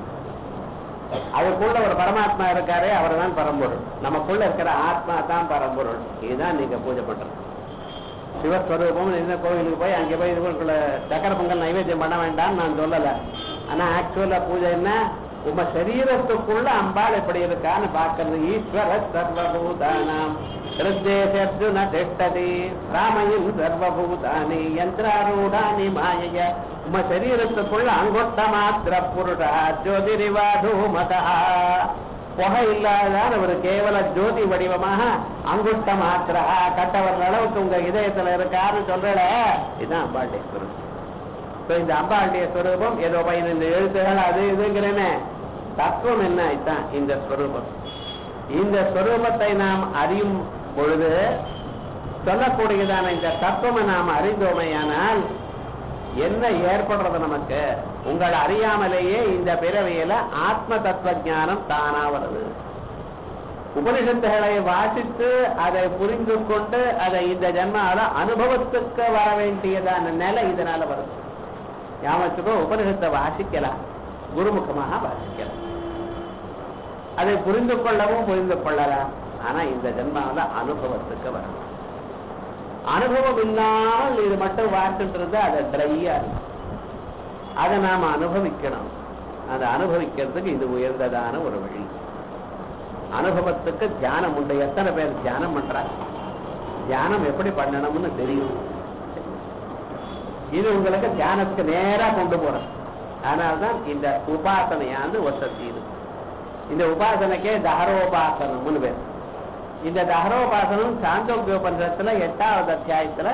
அதுக்குள்ள ஒரு பரமாத்மா இருக்காரே அவர் தான் பரம்பொருள் நமக்குள்ள இருக்கிற ஆத்மா தான் பரம்பொருள் இதுதான் நீங்க பூஜை பண்றது சிவஸ்வரூபம் என்ன கோவிலுக்கு போய் அங்கே போய் இதுக்குள்ள சக்கர பொங்கல் நைவேத்தியம் பண்ண வேண்டாம்னு நான் சொல்லல ஆனா ஆக்சுவலா பூஜை என்ன உங்க சரீரத்துக்குள்ள அம்பாள் எப்படி இருக்கான்னு பாக்குறது ஈஸ்வர சர்வபூதானாம் ஹிருத்தேசர்ஜுன திட்டதி ராமையும் சர்வபூதானி யந்திராரூடானி மாயைய உம சரீரத்துக்குள்ள அங்கொட்ட மாத்திர புருடா ஜோதிரிவாது மதா புகை இல்லாததான ஒரு கேவல ஜோதி வடிவமாக அங்குஷ்ட மாத்திரா கட்டவர் அளவுக்கு உங்க இதயத்துல இருக்காருன்னு சொல்றல இதுதான் அம்பாளுடைய ஸ்வரூபம் இப்ப இந்த அம்பாளுடைய ஸ்வரூபம் ஏதோ பதினைந்து எழுத்துகள் அது இதுங்கிறேனே தத்துவம் என்ன இதுதான் இந்த ஸ்வரூபம் இந்த ஸ்வரூபத்தை நாம் அறியும் பொழுது சொல்லக்கூடியதான இந்த தத்துவமை நாம் அறிந்தோமையானால் என்ன ஏற்படுறது நமக்கு உங்கள் அறியாமலேயே இந்த பிறவியில ஆத்ம தத்துவ ஞானம் தானா வருது உபனிஷத்துகளை வாசித்து அதை புரிந்து கொண்டு அதை இந்த ஜென்மால அனுபவத்துக்கு வர வேண்டியதான நிலை இதனால வருது ஞாபகத்துக்கோ உபனிஷத்தை வாசிக்கலாம் குருமுகமாக வாசிக்கலாம் அதை புரிந்து கொள்ளவும் புரிந்து கொள்ளலாம் ஆனா இந்த ஜென்மாவில அனுபவத்துக்கு வரணும் அனுபவம் இல்லாமல் இது மட்டும் வாசின்றது அதை ட்ரையா இருக்கும் அதை நாம அனுபவிக்கணும் அதை அனுபவிக்கிறதுக்கு இது உயர்ந்ததான ஒரு வழி அனுபவத்துக்கு தியானம் உண்டு எத்தனை பேர் தியானம் பண்றாங்க தியானம் எப்படி பண்ணணும்னு தெரியும் இது உங்களுக்கு தியானத்துக்கு நேரா கொண்டு போறது அதனால்தான் இந்த உபாசனையானது வசதி இது இந்த உபாசனைக்கே தகரோபாசனம்னு பேர் இந்த தகரோபாசனம் சாந்தோக்கியோபனிஷத்துல எட்டாவது அத்தியாயத்துல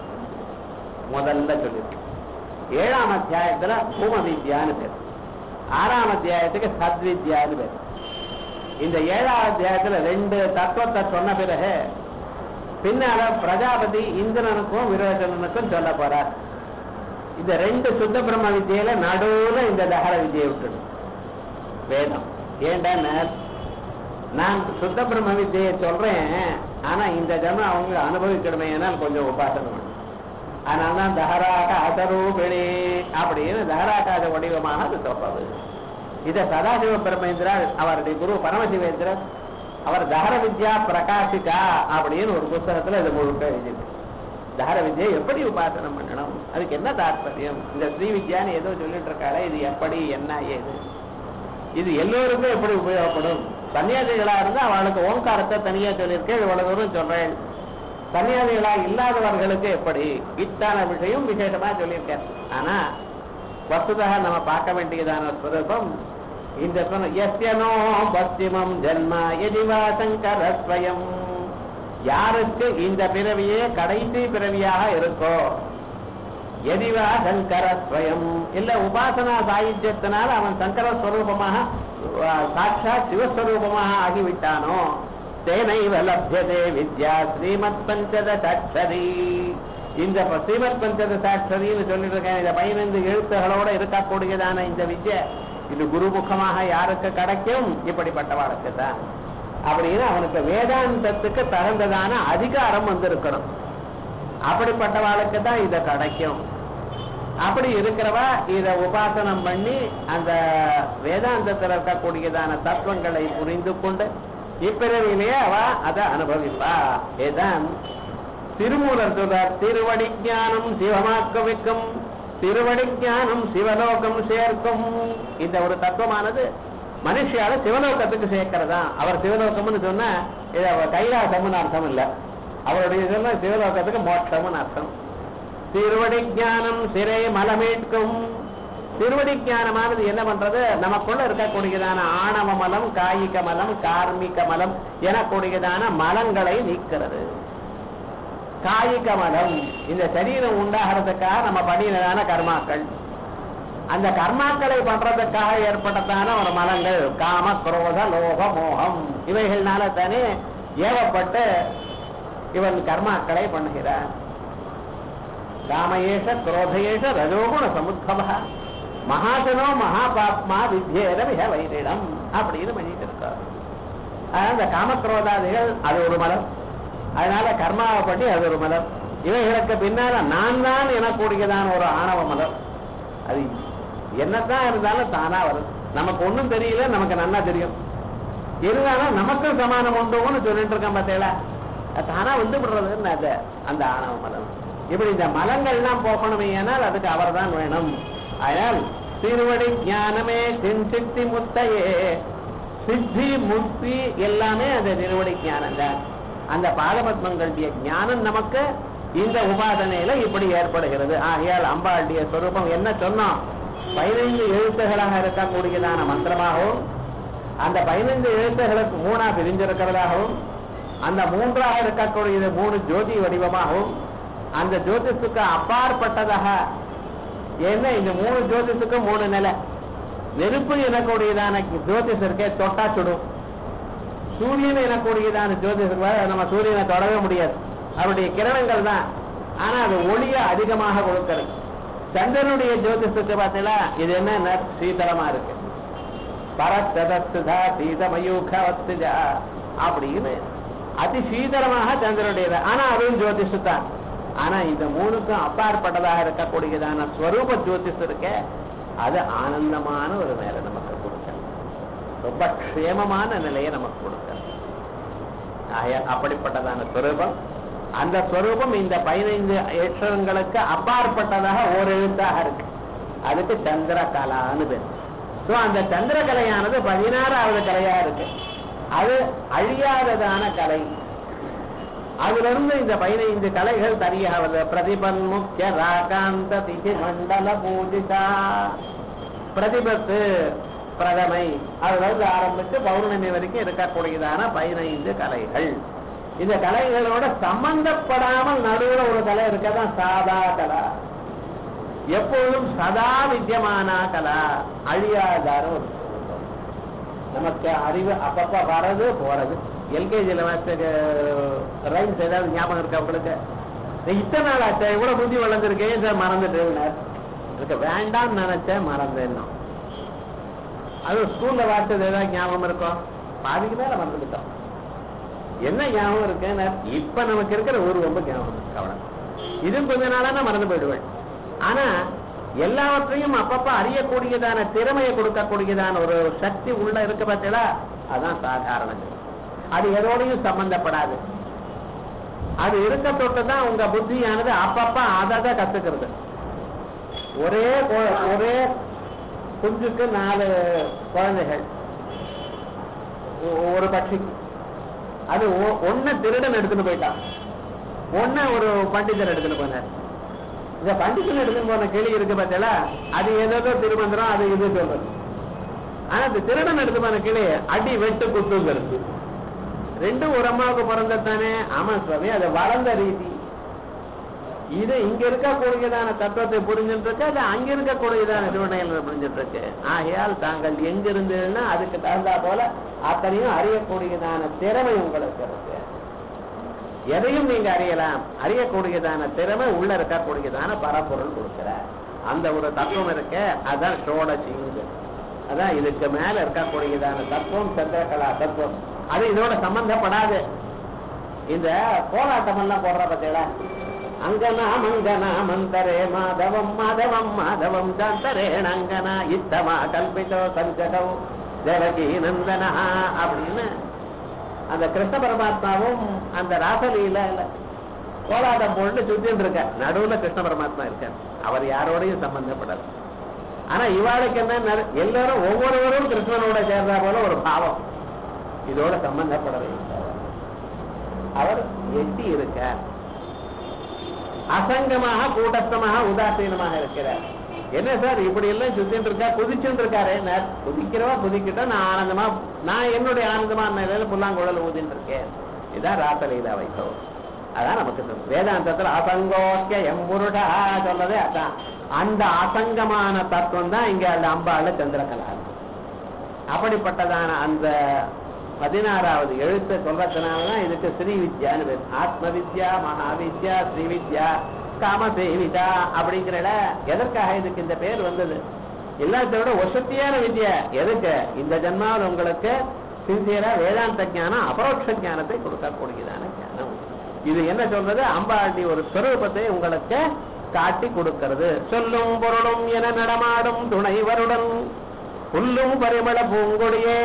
முதல்ல சொல்லியிருக்கு ஏழாம் அத்தியாயத்துல பூம வித்யான்னு பேர் ஆறாம் அத்தியாயத்துக்கு சத்வித்யான்னு பேர் இந்த ஏழாவது அத்தியாயத்துல ரெண்டு தத்துவத்தை சொன்ன பிறகு பின்னால பிரஜாபதி இந்திரனுக்கும் விரோச்சனனுக்கும் சொல்ல போறார் இந்த ரெண்டு சுத்த பிரம்ம வித்தியில நடுவுல இந்த தகர வித்தியை விட்டுடும் வேதம் ஏண்டா நான் சுத்த பிரம்ம வித்தியை சொல்றேன் ஆனா இந்த ஜனம் அவங்க அனுபவிக்கணுமே கொஞ்சம் உபாசனை பண்ணும் அதனால்தான் தஹராக அசரூபிணி அப்படின்னு தஹராகாத வடிவமாக அது சொல்றது இதை சதாசிவ பிரமேந்திரர் அவருடைய குரு பரமசிவேந்திரர் அவர் தஹர வித்யா பிரகாசிகா அப்படின்னு ஒரு புஸ்தகத்துல இது முழுக்க எழுதியிருக்கு தஹர வித்யை எப்படி உபாசனம் பண்ணணும் அதுக்கு என்ன தாற்பயம் இந்த ஸ்ரீ வித்யான்னு ஏதோ சொல்லிட்டு இருக்காளே இது எப்படி என்ன ஏது இது எல்லோருக்கும் எப்படி உபயோகப்படும் சன்னியாசிகளா இருந்தா அவளுக்கு ஓங்காரத்தை தனியா சொல்லியிருக்கேன் இவ்வளவு தூரம் சொல்றேன் சன்னியாசிகளா இல்லாதவர்களுக்கு எப்படி இத்தான விஷயம் விசேஷமா சொல்லியிருக்கேன் ஆனா வசுதாக நம்ம பார்க்க வேண்டியதான ஸ்வரூபம் இந்த சொன்ன எஸ்யனோ பஸ்திமம் ஜென்மா எதிவா சங்கர ஸ்வயம் யாருக்கு இந்த பிறவியே கடைசி பிறவியாக இருக்கோ எதிவா சங்கர ஸ்வயம் இல்ல உபாசனா சாயுத்தியத்தினால் அவன் சங்கர ஸ்வரூபமாக சாட்சாத் சிவஸ்வரூபமாக ஆகிவிட்டானோ தேனைவ லப்யதே வித்யா ஸ்ரீமத் பஞ்சதசாட்சரி இந்த ப- ஸ்ரீமத் பஞ்சதசாட்சரின்னு சொல்லிட்டு இருக்கேன் இந்த பதினைந்து எழுத்துகளோட இருக்கக்கூடியதான இந்த வித்யை இது குருமுகமாக யாருக்கு கிடைக்கும் இப்படிப்பட்டவாளுக்கு தான் அப்படின்னு அவனுக்கு வேதாந்தத்துக்கு தகுந்ததான அதிகாரம் வந்திருக்கணும் அப்படிப்பட்டவாளுக்கு தான் இதை கிடைக்கும் அப்படி இருக்கிறவா இத உபாசனம் பண்ணி அந்த வேதாந்தத்தில் இருக்கக்கூடியதான தத்துவங்களை புரிந்து கொண்டு இப்பிறவிலேயே அவ அதை அனுபவிப்பா இதுதான் திருமூலர் சொல்றார் திருவடி ஞானம் சிவமாக்க வைக்கும் திருவடி ஞானம் சிவலோகம் சேர்க்கும் இந்த ஒரு தத்துவமானது மனுஷியால சிவலோகத்துக்கு சேர்க்கிறதா அவர் சிவலோகம்னு சொன்னா இது அவ கைலாசம்னு அர்த்தம் இல்ல அவருடைய சொன்ன சிவலோகத்துக்கு மோட்சம்னு அர்த்தம் திருவடி ஞானம் சிறை மலமீட்கும் திருவடி ஞானமானது என்ன பண்றது நமக்குள்ள இருக்கக்கூடியதான ஆணவ மலம் காயிக மலம் கார்மிக மலம் எனக்கூடியதான மலங்களை நீக்கிறது காயிக மலம் இந்த சரீரம் உண்டாகிறதுக்காக நம்ம பண்ணினதான கர்மாக்கள் அந்த கர்மாக்களை பண்றதுக்காக ஏற்பட்டதான ஒரு மலங்கள் காம குரோத லோக மோகம் இவைகள்னால தானே ஏவப்பட்டு இவன் கர்மாக்களை பண்ணுகிறான் காமயேஷ குரோதயேஷ ரஜோகுண சமுத்பவ மகாசனோ மகாபாப்மா வித்யேர மிக வைரிடம் அப்படின்னு பண்ணிட்டு இருக்கார் அதனால இந்த காமக்ரோதாதிகள் அது ஒரு மலம் அதனால கர்மாவை பற்றி அது ஒரு மலம் இவைகளுக்கு பின்னால நான் தான் எனக்கூடியதான ஒரு ஆணவ மலம் அது என்னதான் இருந்தாலும் தானா வரும் நமக்கு ஒண்ணும் தெரியல நமக்கு நன்னா தெரியும் இருந்தாலும் நமக்கும் சமானம் உண்டுன்னு சொல்லிட்டு இருக்கேன் பார்த்தீங்களா அது தானா வந்து விடுறதுன்னு அது அந்த ஆணவ மலம் இப்படி இந்த மலங்கள்லாம் போகணுமே ஆனால் அதுக்கு அவர் தான் வேணும் அதனால் திருவடி ஞானமே தென் சித்தி முத்தையே சித்தி முக்தி எல்லாமே அந்த திருவடி ஞானம் தான் அந்த பாதபத்மங்களுடைய ஞானம் நமக்கு இந்த உபாசனையில இப்படி ஏற்படுகிறது ஆகையால் அம்பாளுடைய சொரூபம் என்ன சொன்னோம் பதினைந்து எழுத்துகளாக இருக்கக்கூடியதான மந்திரமாகவும் அந்த பதினைந்து எழுத்துகளுக்கு மூணா பிரிஞ்சிருக்கிறதாகவும் அந்த மூன்றாக இருக்கக்கூடியது மூணு ஜோதி வடிவமாகவும் அந்த ஜோதிஷுக்கு அப்பாற்பட்டதாக ஏன்னா இந்த மூணு ஜோதிஷுக்கும் மூணு நிலை நெருப்பு எனக்கூடியதான ஜோதிஷ் இருக்கே தொட்டா சுடும் சூரியன் எனக்கூடியதான ஜோதிஷம் நம்ம சூரியனை தொடவே முடியாது அவருடைய கிரணங்கள் தான் ஆனா அது ஒளிய அதிகமாக கொடுக்கிறது சந்திரனுடைய ஜோதிஷத்துக்கு பார்த்தீங்களா இது என்ன சீதளமா இருக்கு பரத்ததா சீதமயூகவத்துஜா அப்படின்னு அதி சீதளமாக சந்திரனுடைய ஆனா அதுவும் ஜோதிஷு தான் ஆனா இந்த மூணுக்கும் அப்பாற்பட்டதாக இருக்கக்கூடியதான ஸ்வரூப ஜோதிஷ் இருக்க அது ஆனந்தமான ஒரு மேல நமக்கு கொடுக்க ரொம்ப க்ஷேமமான நிலையை நமக்கு கொடுக்க அப்படிப்பட்டதான ஸ்வரூபம் அந்த ஸ்வரூபம் இந்த பதினைந்து அக்ஷரங்களுக்கு அப்பாற்பட்டதாக ஒரு எழுத்தாக இருக்கு அதுக்கு சந்திரகலான்னு பேர் ஸோ அந்த சந்திரகலையானது பதினாறாவது கலையா இருக்கு அது அழியாததான கலை அதுல இருந்து இந்த பதினைந்து கலைகள் தனியாவது பிரதிபன் முக்கிய ராகாந்த திதி மண்டல பூஜிதா பிரதிபத்து பிரதமை அதுல இருந்து ஆரம்பிச்சு பௌர்ணமி வரைக்கும் இருக்கக்கூடியதான பதினைந்து கலைகள் இந்த கலைகளோட சம்பந்தப்படாமல் நடுவில் ஒரு கலை இருக்கதான் சாதா கலா எப்பொழுதும் சதா வித்தியமான கலா அழியாதார ஒரு நமக்கு அறிவு அப்பப்ப வர்றது போறது எல்கேஜியில் ரைம்ஸ் ஏதாவது ஞாபகம் இருக்கா உங்களுக்கு இத்தனை நாள் ஆச்சா இவ்வளவு புத்தி வளர்ந்துருக்கேன் சார் மறந்துட்டேன் இருக்க வேண்டாம்னு நினைச்சேன் மறந்தேன் அது ஸ்கூல்ல வாசிச்சது ஏதாவது ஞாபகம் இருக்கும் பாதிக்கு மேல மறந்துட்டோம் என்ன ஞாபகம் இருக்கு இப்ப நமக்கு இருக்கிற ஒரு ரொம்ப ஞாபகம் இருக்கு அவ்வளவு இது கொஞ்ச நாளா மறந்து போயிடுவேன் ஆனா எல்லாவற்றையும் அப்பப்ப அறியக்கூடியதான திறமையை கொடுக்கக்கூடியதான ஒரு சக்தி உள்ள இருக்கு பார்த்தீங்களா அதான் சாதாரணம் அது எதோடையும் சம்பந்தப்படாது அது இருக்க தொட்டு தான் உங்க புத்தியானது அப்பப்ப அதை தான் கத்துக்கிறது ஒரே ஒரே குஞ்சுக்கு நாலு குழந்தைகள் ஒரு பட்சிக்கு அது ஒன்னு திருடன் எடுத்துட்டு போயிட்டான் ஒன்னு ஒரு பண்டிதர் எடுத்துட்டு போனார் இந்த பண்டிதர் எடுத்துட்டு போன கிளி இருக்கு பார்த்தல அது ஏதோ திருமந்திரம் அது இது சொல்றது ஆனா இந்த திருடன் எடுத்து போன கிளி அடி வெட்டு குத்துங்கிறது ரெண்டும் ஒரு அம்மாவுக்கு பிறந்ததானே ஆமா சுவாமி அது வளர்ந்த ரீதி இது இங்க இருக்கக்கூடியதான தத்துவத்தை புரிஞ்சுட்டு இருக்கு அது அங்க இருக்கக்கூடியதான திருவண்ணாயில் புரிஞ்சுட்டு இருக்கு ஆகையால் தாங்கள் எங்க இருந்ததுன்னா அதுக்கு தகுந்தா போல அத்தனையும் அறியக்கூடியதான திறமை உங்களுக்கு இருக்கு எதையும் நீங்க அறியலாம் அறியக்கூடியதான திறமை உள்ள இருக்கக்கூடியதான பரப்பொருள் கொடுக்கிறார் அந்த ஒரு தத்துவம் இருக்க அதான் ஷோடசிங்க அதான் இதுக்கு மேல இருக்கக்கூடியதான தத்துவம் சந்திரகலா தத்துவம் அது இதோட சம்பந்தப்படாது இந்த போராட்டம் எல்லாம் போடுற பார்த்தீங்களா அங்கனா மங்கனா மந்தரே மாதவம் மாதவம் மாதவம் சாந்தரேண அங்கனா இத்தமா கல்பிதோ சஞ்சகம் ஜலகி நந்தனா அப்படின்னு அந்த கிருஷ்ண பரமாத்மாவும் அந்த ராசலியில கோலாட்டம் போட்டு சுத்திட்டு இருக்க நடுவுல கிருஷ்ண பரமாத்மா இருக்க அவர் யாரோடையும் சம்பந்தப்படாது ஆனா இவாளுக்கு என்ன எல்லாரும் ஒவ்வொருவரும் கிருஷ்ணனோட சேர்ந்தா போல ஒரு பாவம் இதோட சம்பந்தப்படவே அவர் எட்டி இருக்கார் அசங்கமாக கூட்டஸ்தமாக உதாசீனமாக இருக்கிறார் என்ன சார் இப்படி எல்லாம் சுத்திட்டு இருக்கா குதிச்சுட்டு இருக்காரு குதிக்கிறவா குதிக்கிட்டா நான் ஆனந்தமா நான் என்னுடைய ஆனந்தமா நிலையில புல்லாங்குழல் ஊதிட்டு இருக்கேன் இதான் ராசலீலா வைத்தோம் அதான் நமக்கு வேதாந்தத்துல அசங்கோக்கிய எம்புருடா சொல்லதே அதான் அந்த அசங்கமான தத்துவம் தான் இங்க அந்த அம்பாள சந்திரகலா அப்படிப்பட்டதான அந்த பதினாறாவது எழுத்து சொல்றதுனாலதான் இதுக்கு ஸ்ரீ வித்யான்னு பேர் ஆத்ம வித்யா மகாவித்யா ஸ்ரீ வித்யா காமசேவிதா அப்படிங்கிற எதற்காக இதுக்கு இந்த பேர் வந்தது எல்லாத்தோட வசத்தியான வித்யா எதுக்கு இந்த ஜென்மாவில் உங்களுக்கு சின்சியரா வேதாந்த ஞானம் அபரோட்ச ஞானத்தை கொடுக்கக்கூடியதான ஞானம் இது என்ன சொல்றது அம்பாண்டி ஒரு ஸ்வரூபத்தை உங்களுக்கு காட்டி கொடுக்கிறது சொல்லும் பொருளும் என நடமாடும் துணைவருடன் புல்லும் பரிமள பூங்கொடியே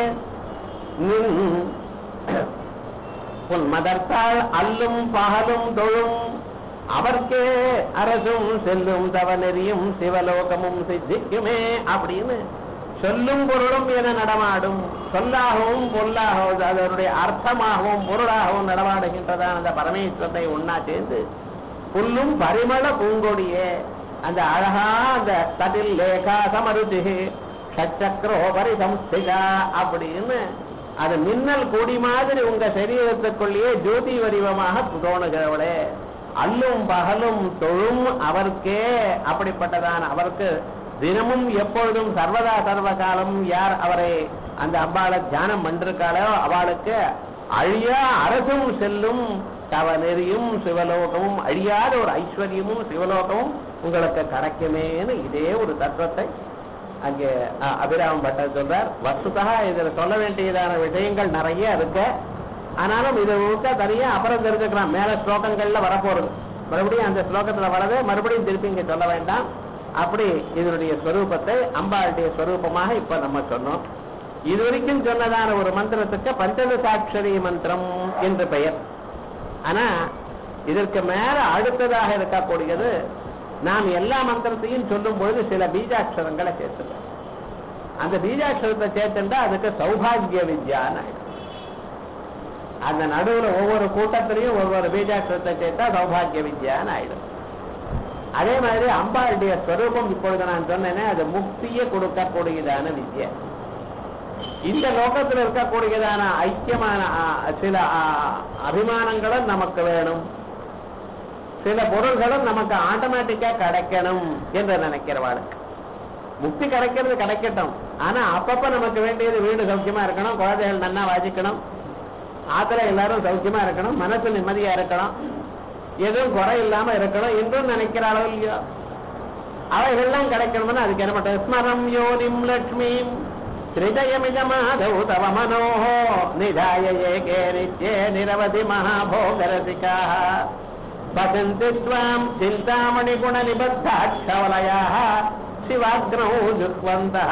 உன் மதர்த்தால் அல்லும் பகலும் தொழும் அவர்க்கே அரசும் செல்லும் தவநெறியும் சிவலோகமும் சித்திக்குமே அப்படின்னு சொல்லும் பொருளும் என நடமாடும் சொல்லாகவும் பொல்லாகவும் அதனுடைய அர்த்தமாகவும் பொருளாகவும் நடமாடுகின்றதான் அந்த பரமேஸ்வரத்தை ஒன்னா சேர்ந்து புல்லும் பரிமள பூங்கொடியே அந்த அழகா அந்த கதில் லேகா சமருதி ஷச்சக்கரோபரி சம்ஸ்திகா அப்படின்னு அது மின்னல் கொடி மாதிரி உங்க சரீரத்துக்குள்ளேயே ஜோதி வடிவமாக தோணுகிறவளே அல்லும் பகலும் தொழும் அவருக்கே அப்படிப்பட்டதான அவருக்கு தினமும் எப்பொழுதும் சர்வதா சர்வ காலம் யார் அவரை அந்த அம்பாளை தியானம் பண்ணிருக்காளோ அவளுக்கு அழியா அரசும் செல்லும் தவ நெறியும் சிவலோகமும் அழியாத ஒரு ஐஸ்வர்யமும் சிவலோகமும் உங்களுக்கு கிடைக்குமேன்னு இதே ஒரு தத்துவத்தை அங்கே அஹ், அபிராம பட்டர் சொல்றார் வசுதா இதுல சொல்ல வேண்டியதான விஷயங்கள் நிறைய இருக்கு ஆனாலும் இது முழுக்க தனியா அப்புறம் தெரிஞ்சுக்கலாம் மேல ஸ்லோகங்கள்ல வரப்போறது மறுபடியும் அந்த ஸ்லோகத்துல வரது மறுபடியும் திருப்பி இங்க சொல்ல வேண்டாம் அப்படி இதனுடைய ஸ்வரூபத்தை அம்பாளுடைய ஸ்வரூபமாக இப்ப நம்ம சொன்னோம் இதுவரைக்கும் சொன்னதான ஒரு மந்திரத்துக்கு பஞ்சதசாட்சரி மந்திரம் என்று பெயர் ஆனா இதற்கு மேல அடுத்ததாக இருக்கக்கூடியது நாம் எல்லா மந்திரத்தையும் சொல்லும் பொழுது சில பீஜாட்சரங்களை சேர்த்துக்கிறோம் அந்த பீஜாட்சரத்தை சேர்த்துட்டா அதுக்கு சௌபாகிய வித்யான்னு ஆயிடும் அந்த நடுவுல ஒவ்வொரு கூட்டத்திலையும் ஒவ்வொரு பீஜாட்சரத்தை சேர்த்தா சௌபாகிய வித்யான்னு ஆயிடும் அதே மாதிரி அம்பாளுடைய ஸ்வரூபம் இப்பொழுது நான் சொன்னேனே அது முக்தியை கொடுக்கக்கூடியதான வித்யை இந்த லோகத்தில் இருக்கக்கூடியதான ஐக்கியமான ஆ, சில ஆ, அபிமானங்களும் நமக்கு வேணும் சில பொருள்களும் நமக்கு ஆட்டோமேட்டிக்கா கிடைக்கணும் என்று நினைக்கிறவாளுக்கு முக்தி கிடைக்கிறது கிடைக்கட்டும் ஆனா அப்பப்ப நமக்கு வேண்டியது வீடு சௌக்கியமா இருக்கணும் குழந்தைகள் நன்னா வாசிக்கணும் ஆத்துல எல்லாரும் சௌக்கியமா இருக்கணும் மனசு நிம்மதியா இருக்கணும் எதுவும் குறை இல்லாம இருக்கணும் என்றும் நினைக்கிற அளவு இல்லையோ அவைகள்லாம் கிடைக்கணும்னு அதுக்கு என்ன பண்றது ஸ்மரம் யோனிம் லட்சுமிம் ஸ்ரிதயமிதமாதௌ தவ மனோஹோ நிதாய ஏகே நித்யே நிரவதி மகாபோகரசிகாः பசந்தி त्वाम् चिन्तामणिगुणनिबद्धाक्षवलयाः शिवाग्नौ जुह्वन्तः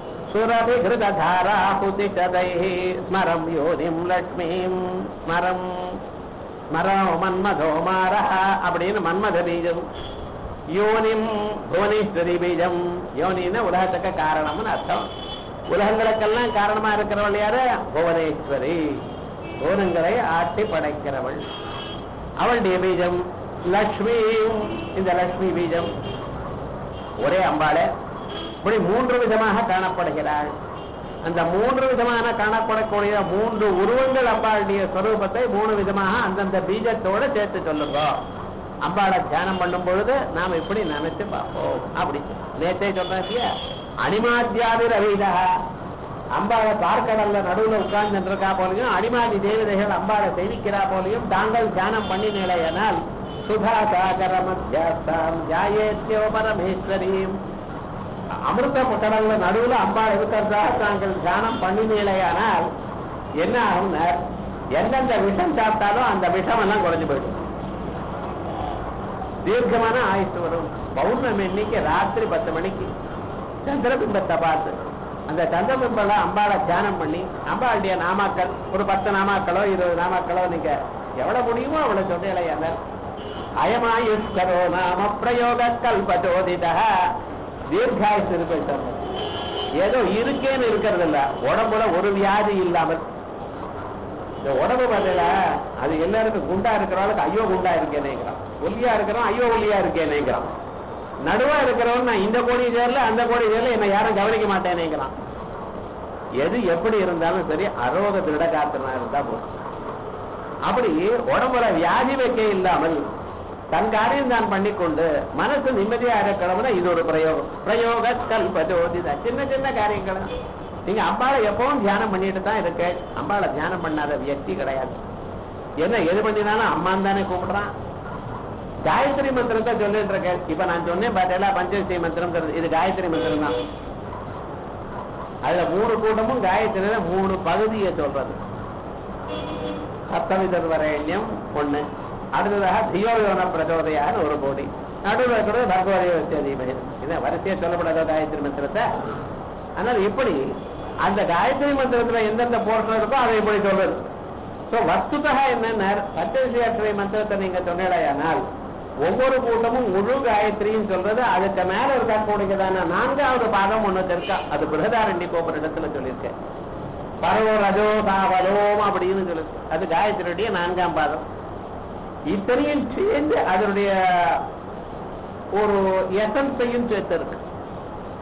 सुरभिघृतधाराहुतिशदैः स्मरम् योनिम् लक्ष्मीम् स्मरम् ஸ்மரம் மன்மதோ மாரஹ அப்படின்னு மன்மத பீஜம் யோனிம் புவனேஸ்வரி பீஜம் யோனின்னு உலகத்துக்கு காரணம்னு அர்த்தம் உலகங்களுக்கெல்லாம் காரணமா இருக்கிறவள் யாரு புவனேஸ்வரி பூனங்களை ஆட்டி படைக்கிறவள் அவளுடைய பீஜம் லக்ஷ்மி இந்த லக்ஷ்மி பீஜம் ஒரே அம்பாளே இப்படி மூன்று விதமாக காணப்படுகிறாள் அந்த மூன்று விதமான காணப்படக்கூடிய மூன்று உருவங்கள் அம்பாளுடைய ஸ்வரூபத்தை மூணு விதமாக அந்தந்த பீஜத்தோட சேர்த்து சொல்லுங்க அம்பாளை தியானம் பண்ணும் பொழுது நாம் இப்படி நினைச்சு பார்ப்போம் அப்படி நேற்றே சொல்றேன் இல்லையா அனிமாத்தியாதி ரவீதா அம்பாளை பார்க்கடல்ல நடுவுல உட்கார்ந்து இருக்கா போலையும் அடிமாதி தேவதைகள் அம்பாளை சேவிக்கிறா போலையும் தாங்கள் தியானம் பண்ணினேனால் சுதா சாகர மத்தியாஸ்தாம் ஜாயேத்யோ பரமேஸ்வரீம் அமிர்த கடல்ல நடுவுல அம்பாள் இருக்கிறதாக தாங்கள் தியானம் பண்ணினீழையானால் என்ன ஆகும்னா எந்தெந்த விஷம் சாப்பிட்டாலும் அந்த விஷம் எல்லாம் குறைஞ்சு போயிடும் தீர்க்கமான ஆயுசு வரும் பௌர்ணமி இன்னைக்கு ராத்திரி பத்து மணிக்கு சந்திரபிம்பத்தை பார்த்து அந்த சந்திரபிம்பல அம்பாளை தியானம் பண்ணி அம்பாளுடைய நாமாக்கள் ஒரு பத்து நாமாக்களோ இருபது நாமாக்களோ நீங்க எவ்வளவு முடியுமோ அவ்வளவு சொல்றீங்களா அயமாயுஷ்கரோ நாம பிரயோக கல்பஜோதித தீர்காயுசு இருக்கு ஏதோ இருக்கேன்னு இருக்கிறது இல்ல உடம்புல ஒரு வியாதி இல்லாமல் இந்த உடம்பு பார்த்தல அது எல்லாருக்கும் குண்டா இருக்கிறவளுக்கு ஐயோ குண்டா இருக்கேனேங்கிறான் ஒல்லியா இருக்கிறவன் ஐயோ ஒல்லியா இருக்கேனேங்கிறான் நடுவா இருக்கிறவன் நான் இந்த கோடி சேர்ல அந்த கோடி சேர்ல என்னை யாரும் கவனிக்க மாட்டேனேங்கிறான் எது எப்படி இருந்தாலும் சரி அரோக திருடகாத்தனா இருந்தா போதும் அப்படி உடம்புல வியாதி வைக்க இல்லாமல் தன் காரியம் தான் பண்ணிக்கொண்டு மனசு நிம்மதியா இருக்கணும்னா இது ஒரு பிரயோகம் பிரயோக கல்பஜோதித சின்ன சின்ன காரியங்கள் நீங்க அம்பாளை எப்பவும் தியானம் பண்ணிட்டு தான் இருக்க அம்பாளை தியானம் பண்ணாத வியக்தி கிடையாது என்ன எது பண்ணினாலும் அம்மான் தானே கூப்பிடுறான் காயத்ரி மந்திரத்தை சொல்லிட்டு இருக்கேன் இப்ப நான் சொன்னேன் பாத்தீங்களா பஞ்சஸ்ரீ மந்திரம் இது காயத்ரி மந்திரம் தான் அதுல மூணு கூட்டமும் காயத்ரியில மூணு பகுதியை சொல்றது சப்தவிதர் வரேண்யம் ஒண்ணு அடுத்ததாக தியோயோன பிரச்சோதயான்னு ஒரு கோடி நடுவில் இருக்கிறது பகவதேவசிய தீபதி இதை வரிசையா சொல்லப்படாத காயத்ரி மந்திரத்தை ஆனால் இப்படி அந்த காயத்ரி மந்திரத்துல எந்தெந்த போர்ஷன் இருக்கோ அதை இப்படி சொல்றது ஸோ வஸ்துதா என்னன்னா பச்சை மந்திரத்தை நீங்க சொன்னீடையானால் ஒவ்வொரு கூட்டமும் முழு காயத்ரின்னு சொல்றது அதுக்கு மேல இருக்கக்கூடியதான நான்காவது பாதம் ஒண்ணு இருக்கா அது பிரகதாரண்டி கோபுர இடத்துல சொல்லியிருக்கேன் பரவோ ரஜோ சாவலோம் அப்படின்னு சொல்லு அது காயத்ரியுடைய நான்காம் பாதம் இத்தனையும் சேர்ந்து அதனுடைய ஒரு எசன்ஸையும் சேர்த்து இருக்கு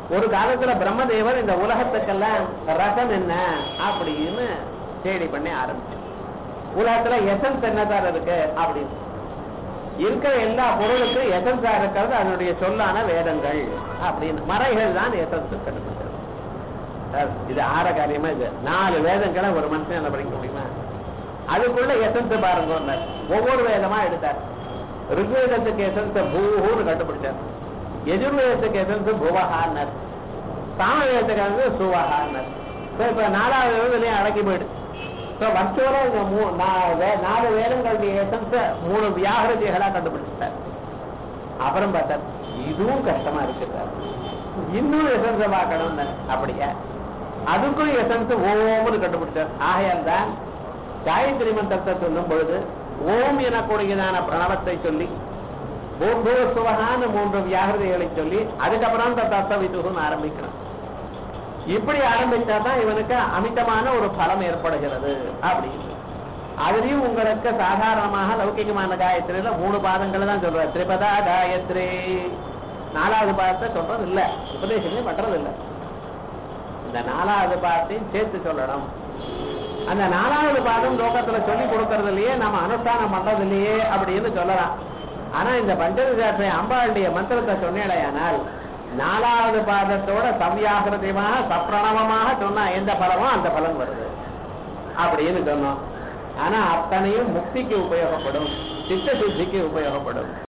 ஒரு காலத்துல பிரம்மதேவர் இந்த உலகத்துக்கெல்லாம் ரசம் என்ன அப்படின்னு தேடி பண்ணி ஆரம்பிச்சு உலகத்துல எசன்ஸ் என்னதான் இருக்கு அப்படின்னு இருக்கிற எல்லா பொருளுக்கும் எசன்ஸா இருக்கிறது அதனுடைய சொல்லான வேதங்கள் அப்படின்னு மறைகள் தான் எசன்ஸ் கண்டுபிடிச்சது சார், இது ஆற காரியமா இது நாலு வேதங்களை ஒரு மனுஷன் என்ன படிக்க முடியுமா அதுக்குள்ள எசன்ஸ் பாருங்க ஒவ்வொரு வேதமா எடுத்தார் ருக்வேதத்துக்கு எசன்ஸ் பூஹூன்னு கண்டுபிடிச்சார் எஜுர்வேதத்துக்கு எசன்ஸ் புவஹான்னர் சாமவேதத்துக்கு வந்து சுவஹான்னர் So, இப்ப நாலாவது வேதத்துலயும் அடக்கி போயிடுச்சு ஸோ வர்ச்சுவலா இந்த மூ நா- வே- நாலு வேதங்களுடைய எசன்ஸ மூணு வியாகரதிகளா கண்டுபிடிச்சிட்டார் அப்புறம் பார்த்தார் இதுவும் கஷ்டமா இருக்கு சார் இன்னும் எசன்ஸ பார்க்கணும் அப்படியா அதுக்கும் எசன்ஸ் ஓம்னு கண்டுபிடிச்சார் ஆகையால் தான் காயத்ரி மந்திரத்தை சொல்லும் பொழுது ஓம் எனக்கூடியதான பிரணவத்தை சொல்லி ஓம் பூவ சுவகான மூன்று வியாகிருதிகளை சொல்லி அதுக்கப்புறம் தத்தவித்துகுன்னு ஆரம்பிக்கணும் இப்படி ஆரம்பிச்சா தான் இவனுக்கு அமிதமான ஒரு பலம் ஏற்படுகிறது அப்படின்னு அதுலயும் உங்களுக்கு சாதாரணமாக லௌகிகமான காயத்ரியில மூணு பாதங்கள் தான் சொல்ற திரிபதா காயத்ரி நாலாவது பாதத்தை சொல்றது இல்ல உபதேசமே பண்றது இல்ல இந்த நாலாவது பாதத்தையும் சேர்த்து சொல்லணும் அந்த நாலாவது பாதம் லோகத்துல சொல்லி கொடுக்கறது இல்லையே நம்ம அனுஷ்டானம் பண்றது இல்லையே அப்படின்னு சொல்லலாம் ஆனா இந்த பஞ்சதசாட்சி அம்பாளுடைய மந்திரத்தை சொன்னேடையானால் நாலாவது பாதத்தோட சவ்யாகிருதியமாக சப்பிரணவமாக சொன்னா எந்த பலமோ அந்த பலன் வருது அப்படின்னு சொன்னோம் ஆனா அத்தனையும் முக்திக்கு உபயோகப்படும் சித்த சுத்திக்கு உபயோகப்படும்